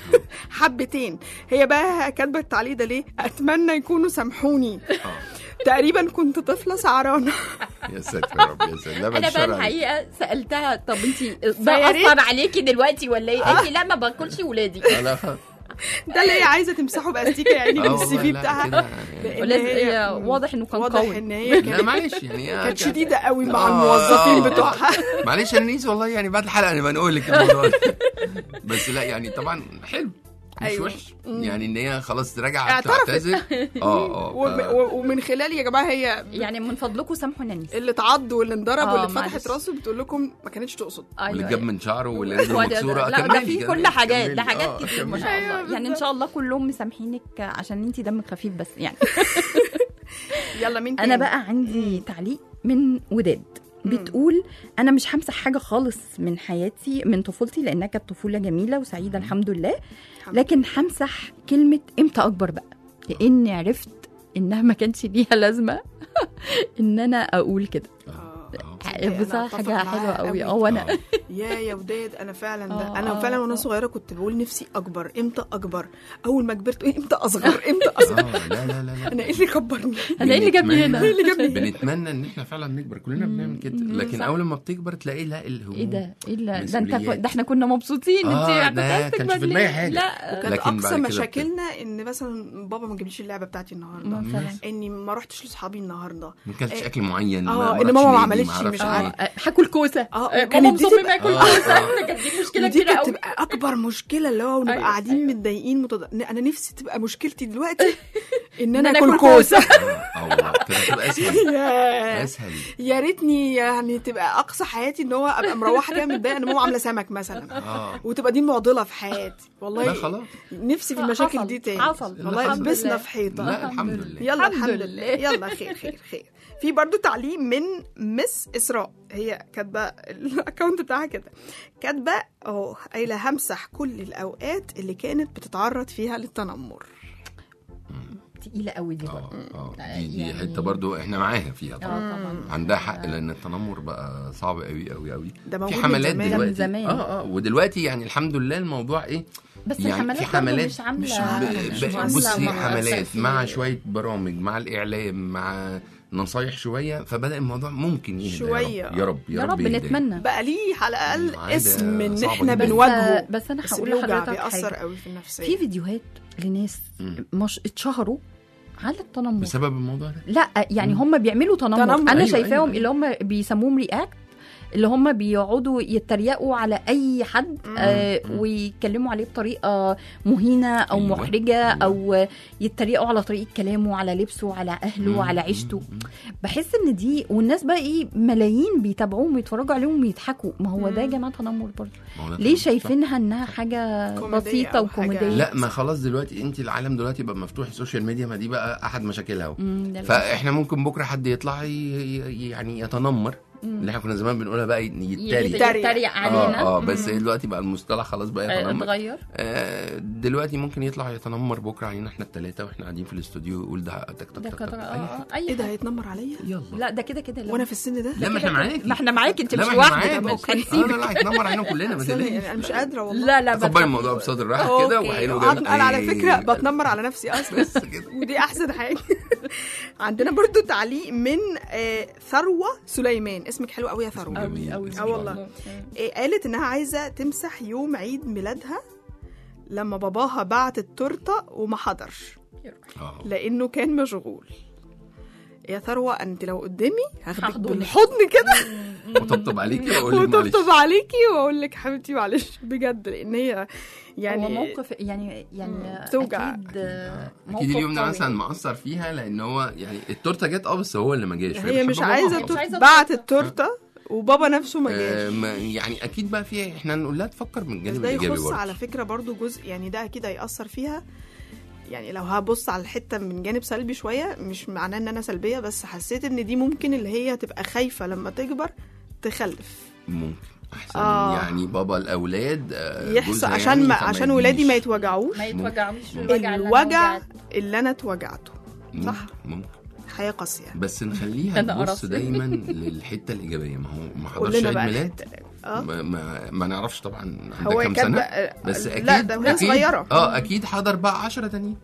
حبتين هي بقى كاتبه التعليق ده ليه اتمنى يكونوا سامحوني تقريبا كنت طفله سعرانه
يا ساتر يا رب يا ساتر لا
انا
بعد
بقى
الشر عليك.
الحقيقه سالتها طب انت ده
فيا ريت-
اثر عليكي دلوقتي ولا ايه؟ قالت لي لا ما باكلش ولادي
لا لا خلاص.
ده اللي هي عايزه تمسحه باستيكه يعني
آه
من السي
والله
في
لا،
بتاعها
كده يعني-
لأن
لازم-
هي-
هي واضح انه كان
واضح
قوي
ان هي
لا
كانت
معلش يعني آه،
كانت
كان-
شديده قوي مع
آه،
الموظفين
آه،
بتوعها
آه. معلش يا نيس والله يعني بعد الحلقه نبقى نقول لك الموضوع ده. بس لا يعني طبعا حلو مش
أيوة.
وحش يعني ان هي خلاص راجعه
اعترفت.
تعتذر اه اه
وم-
ف-
و- ومن خلال يا جماعه هي
يعني من فضلكم سامحوا نانيس
اللي اتعض واللي انضرب
آه،
واللي اتفتحت
معلش.
راسه بتقول لكم ما كانتش تقصد
واللي جاب من شعره واللي رجله
هو ده-
مكسوره
لا ده
كملي
في
كده.
كل حاجات ده
كملي.
حاجات
آه،
كتير ما
كملي.
شاء
أيوة
الله يعني ان شاء الله كلهم مسامحينك عشان انت دمك خفيف بس يعني
يلا مين
انا
تاني؟
بقى عندي تعليق من وداد بتقول انا مش همسح حاجه خالص من حياتي من طفولتي لانها كانت طفوله جميله وسعيده الحمد لله لكن همسح كلمه امتى اكبر بقى لاني عرفت انها ما كانش ليها لازمه ان انا اقول كده
آه، آه.
أنا
بصراحه
أتفق
حاجه
معاها
حلوه قوي
قوي.
اه وانا
يا يا وداد انا فعلا ده
آه،
انا
آه،
فعلا وانا
آه.
صغيره كنت بقول نفسي اكبر امتى اكبر اول ما كبرت إيه امتى اصغر امتى اصغر
اه لا لا لا لا
انا ايه اللي كبرني
انا ايه اللي جابني هنا
ايه اللي جابني هنا
بنتمنى ان احنا فعلا نكبر كلنا بنعمل كده لكن
صح.
اول ما بتكبر تلاقي لا الهموم
ايه ده ايه ده ده انت
مسؤوليات.
ده احنا كنا مبسوطين
آه،
انت
ده
كنت
كانش في
تكبر
دماغي
ليه؟
حاجة.
لا
كانت
لكن بعد
اقصى
كده
مشاكلنا ان مثلا بابا ما جابليش اللعبه بتاعتي النهارده
مثلا
اني ما رحتش لاصحابي النهارده
ما كانش
إيه.
اكل معين
اه
ما
ان
رحتش
ماما ما
نادي،
عملتش
اعرفش
مش
آه،
عارف
آه، هاكل كوسه
آه،
آه،
وكانت
ماما
دي
مصممه
تبقى-
اكل
آه،
كوسه
آه.
كانت دي مشكله
ودي
كبيره
كانت
قوي
تبقى اكبر مشكله اللي هو نبقى
أيوة،
قاعدين
أيوة.
متضايقين متض... انا نفسي تبقى مشكلتي دلوقتي ان
إن
انا
أنا
اكل
آكل
كوسه
اه والله كده تبقى اسهل
يا
اسهل
يا ريتني يعني تبقى اقصى حياتي ان هو ابقى مروحه كده متضايقه ان ماما عامله سمك مثلا
اه
وتبقى دي معضله في حياتي والله
لا خلاص
نفسي في المشاكل
حصل،
دي تاني
حصل.
والله
الحمد
لبسنا
لله.
في حيطه
لا الحمد لله
يلا
الحمد
الحمد
لله.
لله يلا خير خير خير في برضو تعليق من مس اسراء هي كاتبه الاكونت بتاعها كده كاتبه اهو قايله همسح كل الاوقات اللي كانت بتتعرض فيها للتنمر
تقيله قوي دي بقى
اه اه دي دي
يعني-
حته برضو احنا معاها فيها طبعا
اه طبعا
عندها حق لان التنمر بقى صعب قوي قوي قوي
ده
في
موجود من
حملات
زمان.
ده من
دلوقتي
زمان.
اه اه ودلوقتي يعني الحمد لله الموضوع ايه
بس
يعني
الحملات
في
برضه
حملات
مش عامله
مش
ب-
عاملة-
مش
ب-
عاملة
بصي
مؤثر
حملات
في-
مع شويه برامج مع الاعلام مع نصايح شويه فبدا الموضوع ممكن يهدى
شوية.
يا رب يا رب
يا رب
يهدى.
نتمنى
بقى ليه على الاقل
عادة
اسم ان
صعبة
احنا
جداً.
بنواجهه
بس, بس انا
بس
هقول
بيوجع
لحضرتك
بيأثر
حاجه
قوي في النفسيه
في فيديوهات لناس
مم.
مش اتشهروا على التنمر
بسبب الموضوع ده
لا يعني هم بيعملوا تنمر,
تنمر،
انا
أيوة،
شايفاهم
أيوة.
اللي هم بيسموهم رياكت اللي هم بيقعدوا يتريقوا على اي حد آه
مم.
ويتكلموا عليه بطريقه مهينه او
أيوة.
محرجه
أيوة.
او يتريقوا على طريقه كلامه على لبسه على اهله
مم.
على عيشته
مم.
بحس ان دي والناس بقى ايه ملايين بيتابعوهم ويتفرجوا عليهم ويضحكوا ما هو ده يا جماعه تنمر برضه
ما هو ده
ليه
تنمر.
شايفينها انها حاجه
كوميدية
بسيطه
أو حاجة-
وكوميديه
لا ما خلاص دلوقتي انت العالم دلوقتي بقى مفتوح السوشيال ميديا ما دي بقى احد مشاكلها اهو
مم، ده
فاحنا ممكن بكره حد يطلع ي- ي- يعني يتنمر اللي احنا كنا زمان بنقولها بقى يتريق
يتريق يتريق علينا
اه اه بس دلوقتي بقى المصطلح خلاص بقى
آه،
يتنمر
اتغير
آه دلوقتي ممكن يطلع يتنمر بكره علينا احنا الثلاثه واحنا قاعدين في الاستوديو يقول ده تك تك
ده
تك
كده
تك
آه،
أي
آه،
حاجة.
اي
ايه ده
حاجة.
هيتنمر عليا
يلا
لا ده كده كده لا.
وانا في السن ده
لا ما احنا معاكي
ما احنا معاكي انت
لا
مش
ما احنا
لوحدك
معاكي
مش
اه
هنسيبك
لا لا هيتنمر علينا كلنا ما
أصل أنا-
تقلقيش
يعني انا مش قادره والله
لا لا
تقبلي
بس-
الموضوع بصدر رحب كده
أوكي.
وحلو
انا
جدا
أنا على
إيه.
فكره بتنمر على نفسي اصلا
بس كده
ودي احسن حاجه عندنا برضو تعليق من آه، ثروه سليمان اسمك حلو قوي يا ثروه
جميل.
قوي
اه والله آه، قالت انها عايزه تمسح يوم عيد ميلادها لما باباها بعت التورته وما حضرش
اه
لانه كان مشغول يا ثروه انت لو قدامي هاخدك
هاخدك.
بالحضن كده
وطبطب عليكي واقول لك معلش
وطبطب عليكي واقول لك حبيبتي معلش بجد لان هي يعني
هو موقف يعني يعني
بتوجع.
اكيد آه، موقف
اكيد اليوم ده
قوي.
مثلا مأثر فيها لان هو يعني التورته جت اه بس هو اللي ما جاش
هي مش
بتحب
عايزه
باباها.
مش
تورته
عايزة
بعت
التورتة.
التورته وبابا نفسه ما
آه،
جاش
ما- يعني اكيد بقى فيها احنا نقول لها تفكر من
بس
الجانب
ده
الايجابي
يخص
برضه
على فكره برضو جزء يعني ده اكيد هيأثر فيها يعني لو هبص على الحته من جانب سلبي شويه مش معناه ان انا سلبيه بس حسيت ان دي ممكن اللي هي تبقى خايفه لما تكبر تخلف
ممكن احسن
آه.
يعني بابا الاولاد آه،
يحصل
جوزها
عشان
يعني
ما
فما
عشان ولادي ما
يجيش.
يتوجعوش
ما يتوجعوش
ممكن.
الوجع اللي أنا
الوجع
وجعت.
اللي انا اتوجعته صح
ممكن ممكن
حياه قاسيه
بس نخليها
أنا
تبص
قرصت.
دايما للحته الايجابيه ما هو ما حضرش
كلنا
عيد
بقى
ميلاد
الحتة دي. اه
ما, ما, ما نعرفش طبعا
هو
عندها كام
كان
سنه
بقى-
بس اكيد
لا ده وهي
أكيد
صغيره
اه اكيد حضر بقى 10 تانيين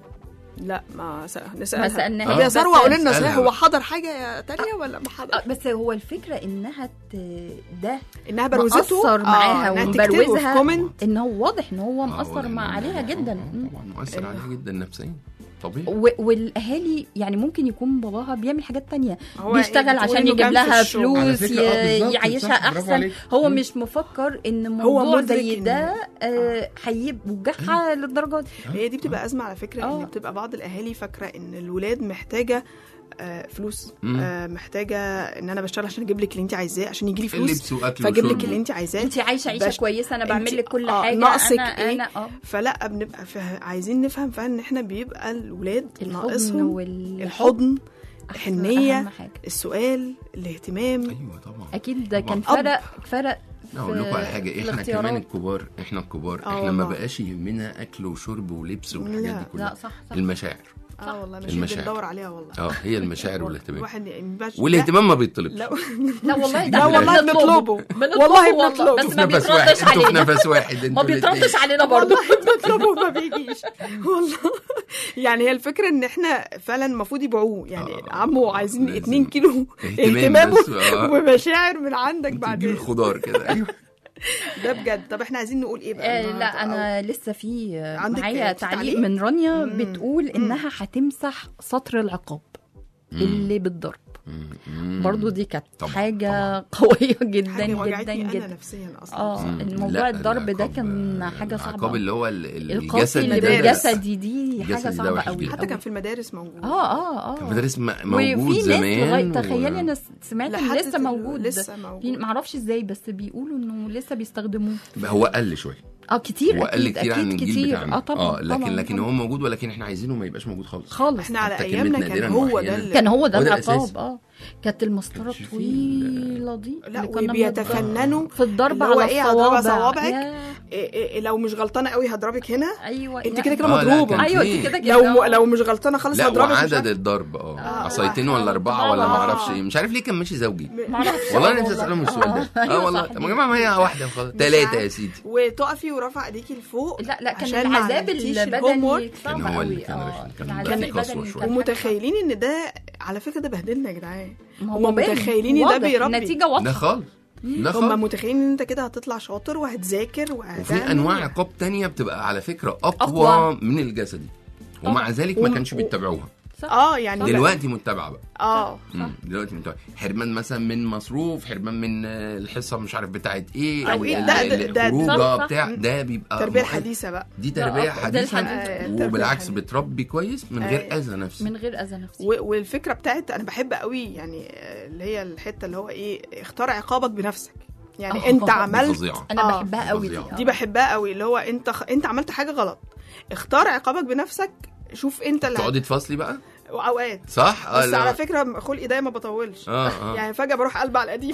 لا ما س-
ما
نسالها
سألناهاش.
طب يا
بس
ثروه قولي لنا
اسألها
صحيح هو
بقى.
حضر حاجه تانية ولا ما حضر
آه، بس هو الفكره انها ت... ده
انها بروزته
مأثر معاها
إنها تكتبه في
ومبروزها
كومنت
ان هو واضح ان هو
آه،
مأثر
ولا
مع
إنه-
عليها
آه،
جدا
آه،
مم.
طبعا مؤثر عليها جدا نفسيا طبيعي
و- والاهالي يعني ممكن يكون باباها بيعمل حاجات تانية
هو
بيشتغل
بتقول
عشان
إنه
يجيب
كان في
لها
الشغل.
على
فلوس
فكرة، آه،
ي-
بالظبط،
يعيشها
صح، برافو
احسن
عليك.
هو
مم.
مش مفكر ان موضوع
مدرك
زي
إن-
ده آه، هيوجعها للدرجه دي
هي دي بتبقى ازمه على فكره
آه.
ان بتبقى بعض الاهالي فاكره ان الولاد محتاجه آه، فلوس
مم.
آه، محتاجه ان انا بشتغل عشان اجيب لك اللي انت عايزاه عشان يجي لي فلوس
اللبس واكل
فاجيب لك
وشرب.
اللي انت عايزاه
انت عايشه عيشه
بش-
كويسه انا
انت-
بعمل لك كل
آه،
حاجه
ناقصك
انا
إيه؟
انا اه
فلا بنبقى فه... عايزين نفهم فعلا ان احنا بيبقى الولاد
الحضن
ناقصهم
والحضن
الحضن
أهم
الحنيه
حاجه
السؤال الاهتمام
ايوه طبعا
اكيد ده كان
طبعاً.
فرق فرق
لا اقول لكم على حاجه احنا
الاختيارات.
كمان الكبار احنا الكبار
آه
احنا ما
والله.
بقاش يهمنا اكل وشرب ولبس والحاجات
لا،
دي
لا
كلها
صح صح
المشاعر
اه والله مش
المشاعر.
بندور عليها والله
اه هي المشاعر والاهتمام
الواحد يبقاش-
والاهتمام ما بيطلبش
لا
لا والله ده
لا
احنا
والله
بنطلبه
بنطلبه.
بنطلبه
والله
والله
بنطلبه.
بس
انتوا
ما
في نفس واحد
بيتردش
انتوا في
علينا
نفس واحد
ما
انتوا
بيتردش
الاتنين.
علينا برضه
والله بطلبه ما بيجيش والله يعني هي الفكره ان احنا فعلا المفروض يبيعوه يعني
آه،
عمو عايزين
لازم.
2 كيلو
اهتمام
اهتمام
بس، آه.
ومشاعر من عندك
انتوا
بعد
تجيبوا الخضار كده ايوه
ده بجد طب احنا عايزين نقول ايه بقى
آه،
النهاردة؟
لا انا لسه في آه،
عندك
معايا
في
تعليق
تعليق؟
من رانيا
مم.
بتقول
مم.
انها هتمسح سطر العقاب اللي بالضرب
مم.
برضو دي كانت
طبعاً،
حاجه قويه جدا
حاجه
جدا
وجعتني انا
جدا
نفسيا اصلا
اه
مم.
الموضوع
لا،
الضرب ده
العقاب-
كان حاجه
العقاب
صعبه
اللي هو ال- ال-
القاسي
الجسد
اللي
ده-
بالجسدي دي
الجسدي
حاجه
ده
صعبه
وحش
قوي
جدا.
حتى كان في المدارس موجود
اه اه اه
المدارس م- موجود
وفي ناس
زمان
لغايه
و-
تخيلي انا سمعت
لحد
ان لسه
دلو-
موجود
لسه
في
موجود
معرفش ازاي بس بيقولوا انه لسه بيستخدموه
هو قل شويه
اه كتير
هو قل
اكيد
كتير عن
اكيد
الجيل
كتير
بتاعنا
اه طبعا
اه لكن
طبعاً
لكن
طبعاً.
هو موجود ولكن احنا عايزينه ما يبقاش موجود خالص
خالص
احنا على
حتى
ايامنا
كلمة
كان
نادراً
هو ده
وأحياناً.
اللي
كان هو ده
هو ده
العقاب
الأساس.
اه كانت المسطره
كانش فيه
الطويله دي
لا
اللي كنا
وبيتفننوا
في الضرب
اللي هو
على
إيه، هضرب
الصوابع
صوابعك؟
يا-
إيه إيه لو مش غلطانه قوي هضربك هنا
ايوه
انت
يا-
كده كده
آه، لا،
مضروبه
كان
ايوه
في-
انت كده كده
لو لو مش غلطانه خالص
لا
هضربك مش
وعدد
عارفة.
الضرب اه
آه،
عصايتين ولا
آه،
اربعه ولا ما
آه.
اعرفش ايه مش عارف ليه كان ماشي زوجي
معرفش
والله
آه
نفسي اسالهم السؤال ده
أيوة
اه والله
صح.
طب يا جماعه ما هي واحده خلاص
مش
ثلاثه
عارف.
يا سيدي
وتقفي ورافعه ايديكي لفوق
لا لا كان
عشان ما
العذاب
عملتيش الهوم
البدني
وورك.
صعب
كان هو اللي
قوي.
كان
آه،
رخم، كان
العذاب
بيبقى فيه
البدني
قسوة شوية.
كان
ومتخيلين ان ده على فكره ده بهدلنا يا جدعان
ما
هما
باين،
متخيلين ده
واضح،
بيربي.
النتيجه
ده
واضحه
خالص ده
هم
خالص
متخيلين ان انت كده هتطلع شاطر وهتذاكر وهتعمل
وفي انواع عقاب تانية بتبقى على فكره اقوى,
أقوى.
من الجسدي ومع
طبعاً.
ذلك ما
وم-
كانش بيتبعوها
صح.
اه يعني
دلوقتي متبعه بقى
اه
مم. دلوقتي متبعه حرمان مثلا من مصروف حرمان من آه، الحصه مش عارف بتاعت ايه
أو إيه،
ال-
ده-
ال-
ده- ده-
الخروجه
صح، صح.
بتاع ده بيبقى
التربيه
مؤثر.
الحديثه بقى
دي
ده
تربيه
أق- ده
حديثه
الحديث.
آه، التربية
وبالعكس
الحديثة.
بتربي كويس من غير
آه.
اذى نفسي
من غير اذى نفسي
و- والفكره بتاعت انا بحب قوي يعني آه، اللي هي الحته اللي هو ايه اختار عقابك بنفسك يعني
آه.
انت
دي
عملت
فظيعه
انا
آه.
بحبها قوي دي
فظيعة.
دي بحبها قوي اللي هو انت خ... انت عملت حاجه غلط اختار عقابك بنفسك شوف انت اللي
تقعدي تفصلي بقى
اوقات
صح اه
بس
لا.
على فكره خلقي ده ما بطولش
اه اه
يعني فجاه بروح قلب على القديم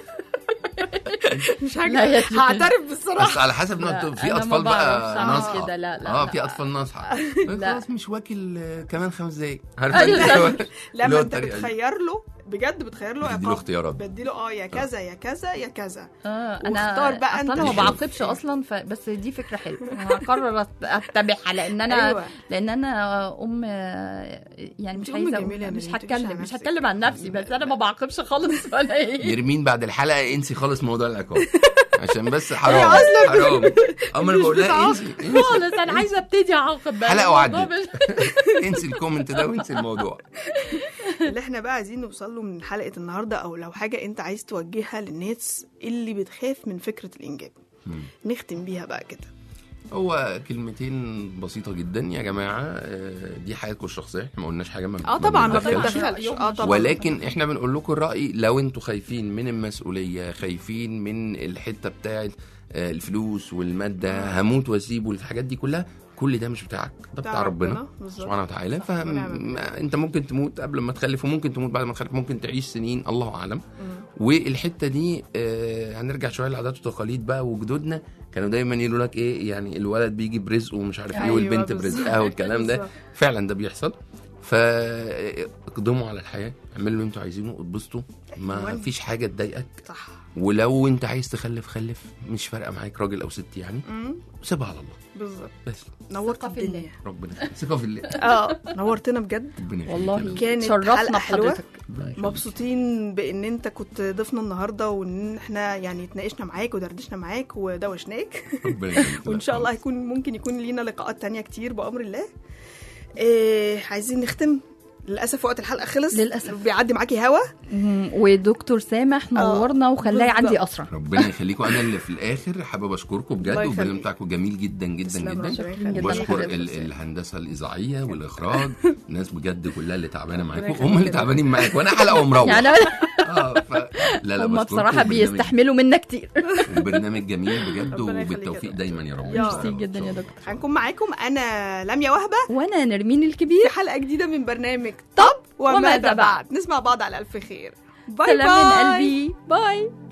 مش
لا
حاجه
يا
هعترف
بس
بالصراحه
على حسب
لا،
نوع في
أنا ما
اطفال
بعرفش
بقى
أعمل
ناصحه
كده، لا، لا،
اه
لا.
في اطفال ناصحه
لا.
خلاص مش واكل آه، كمان خمس دقايق عارفه
أيوة،
انت
صح.
اللي هو
لما انت
الطريقة دي.
بتخير له بجد بتخير له
بتديله
عقاب
اختيارات.
بديله اه يا كذا يا كذا يا كذا
اه انا
واختار بقى
أصلاً
أنت
انا ما
شوف.
بعاقبش اصلا ف... بس دي فكره حلوه انا هقرر أت- اتبعها لان انا
أيوة.
لان انا ام يعني مش
أنت أم
عايزه
جميلة
أقول-
يا
مش
نرمين، تقوليش
هتكلم
على
مش
نفسك.
هتكلم عن نفسي بس انا ما بعاقبش خالص ولا ايه
نرمين بعد الحلقه انسي خالص موضوع العقاب عشان بس حرام حرام اما انا بقول لها انسي انسي
خالص انا عايزه ابتدي اعاقب بقى
حلقة
الموضوع
وعدت.
مش-
انسي الكومنت ده وانسي الموضوع
اللي احنا بقى عايزين نوصل له من حلقه النهارده او لو حاجه انت عايز توجهها للناس اللي بتخاف من فكره الانجاب نختم بيها بقى كده
هو كلمتين بسيطة جدا يا جماعة آه، دي حياتكم الشخصية احنا ما قلناش حاجة ما
اه طبعا ما
بنتدخلش.
بنتدخلش اه طبعا
ولكن احنا بنقول لكم الرأي لو انتوا خايفين من المسؤولية خايفين من الحتة بتاعت آه، الفلوس والمادة هموت واسيب والحاجات دي كلها كل ده مش بتاعك ده بتاع
بتاع
ربنا
ربنا، بالظبط.
سبحانه وتعالى
صح، ونعم بالله.
فانت ممكن تموت قبل ما تخلف وممكن تموت بعد ما تخلف ممكن تعيش سنين الله اعلم والحته دي آه هنرجع شويه لعادات وتقاليد بقى وجدودنا كانوا دايما يقولوا لك ايه يعني الولد بيجي برزقه ومش عارف ايه
أيوة،
والبنت
بالظبط.
برزقها والكلام ده
بالظبط.
فعلا ده بيحصل فاقدموا على الحياه اعملوا اللي انتوا عايزينه اتبسطوا ما
أيوة.
فيش حاجه تضايقك
صح
ولو انت عايز تخلف خلف مش فارقه معاك راجل او ست يعني
مم،
سيبها على الله
بالظبط
بس
نورت
ثقة في
الدنيا
الله.
ربنا يخليك. ثقه في الله
اه نورتنا بجد
ربنا يخليك
والله
يا رب.
كانت
شرفنا
حلقة حلوة.
بحضرتك
مبسوطين بان انت كنت ضيفنا النهارده وان احنا يعني اتناقشنا معاك ودردشنا معاك ودوشناك
ربنا يخليك.
وان شاء الله هيكون ممكن يكون لينا لقاءات تانية كتير بامر الله إيه عايزين نختم للاسف وقت الحلقه خلص
للأسف.
بيعدي معاكي هوا
مم، ودكتور سامح نورنا وخلاه يعدي
بالظبط.
اسرع
ربنا يخليكم انا اللي في الاخر حابب اشكركم بجد
الله
والبرنامج
يخليك.
بتاعكم جميل جدا جدا
تسلم
جدا
ربنا يخليك.
وبشكر
حضرتك.
ال- الهندسه الاذاعيه والاخراج الناس بجد كلها اللي تعبانه معاكم
يخليك.
هم اللي تعبانين معاك وانا حلقه ومروح
يعني
اه ف... لا لا
هم
بشكركم
بصراحه
والبرنامج-
بيستحملوا منا كتير
البرنامج جميل بجد
ربنا يخليك يا
وبالتوفيق
دكتور.
دايما يا رب
يا
إن شاء
ميرسي
الله.
جدا
إن
يا
شاء
دكتور
هنكون معاكم انا لميا وهبه
وانا نرمين الكبير
في حلقه جديده من برنامج طب وماذا بعد نسمع بعض على الف خير باي
سلام من
باي
قلبي باي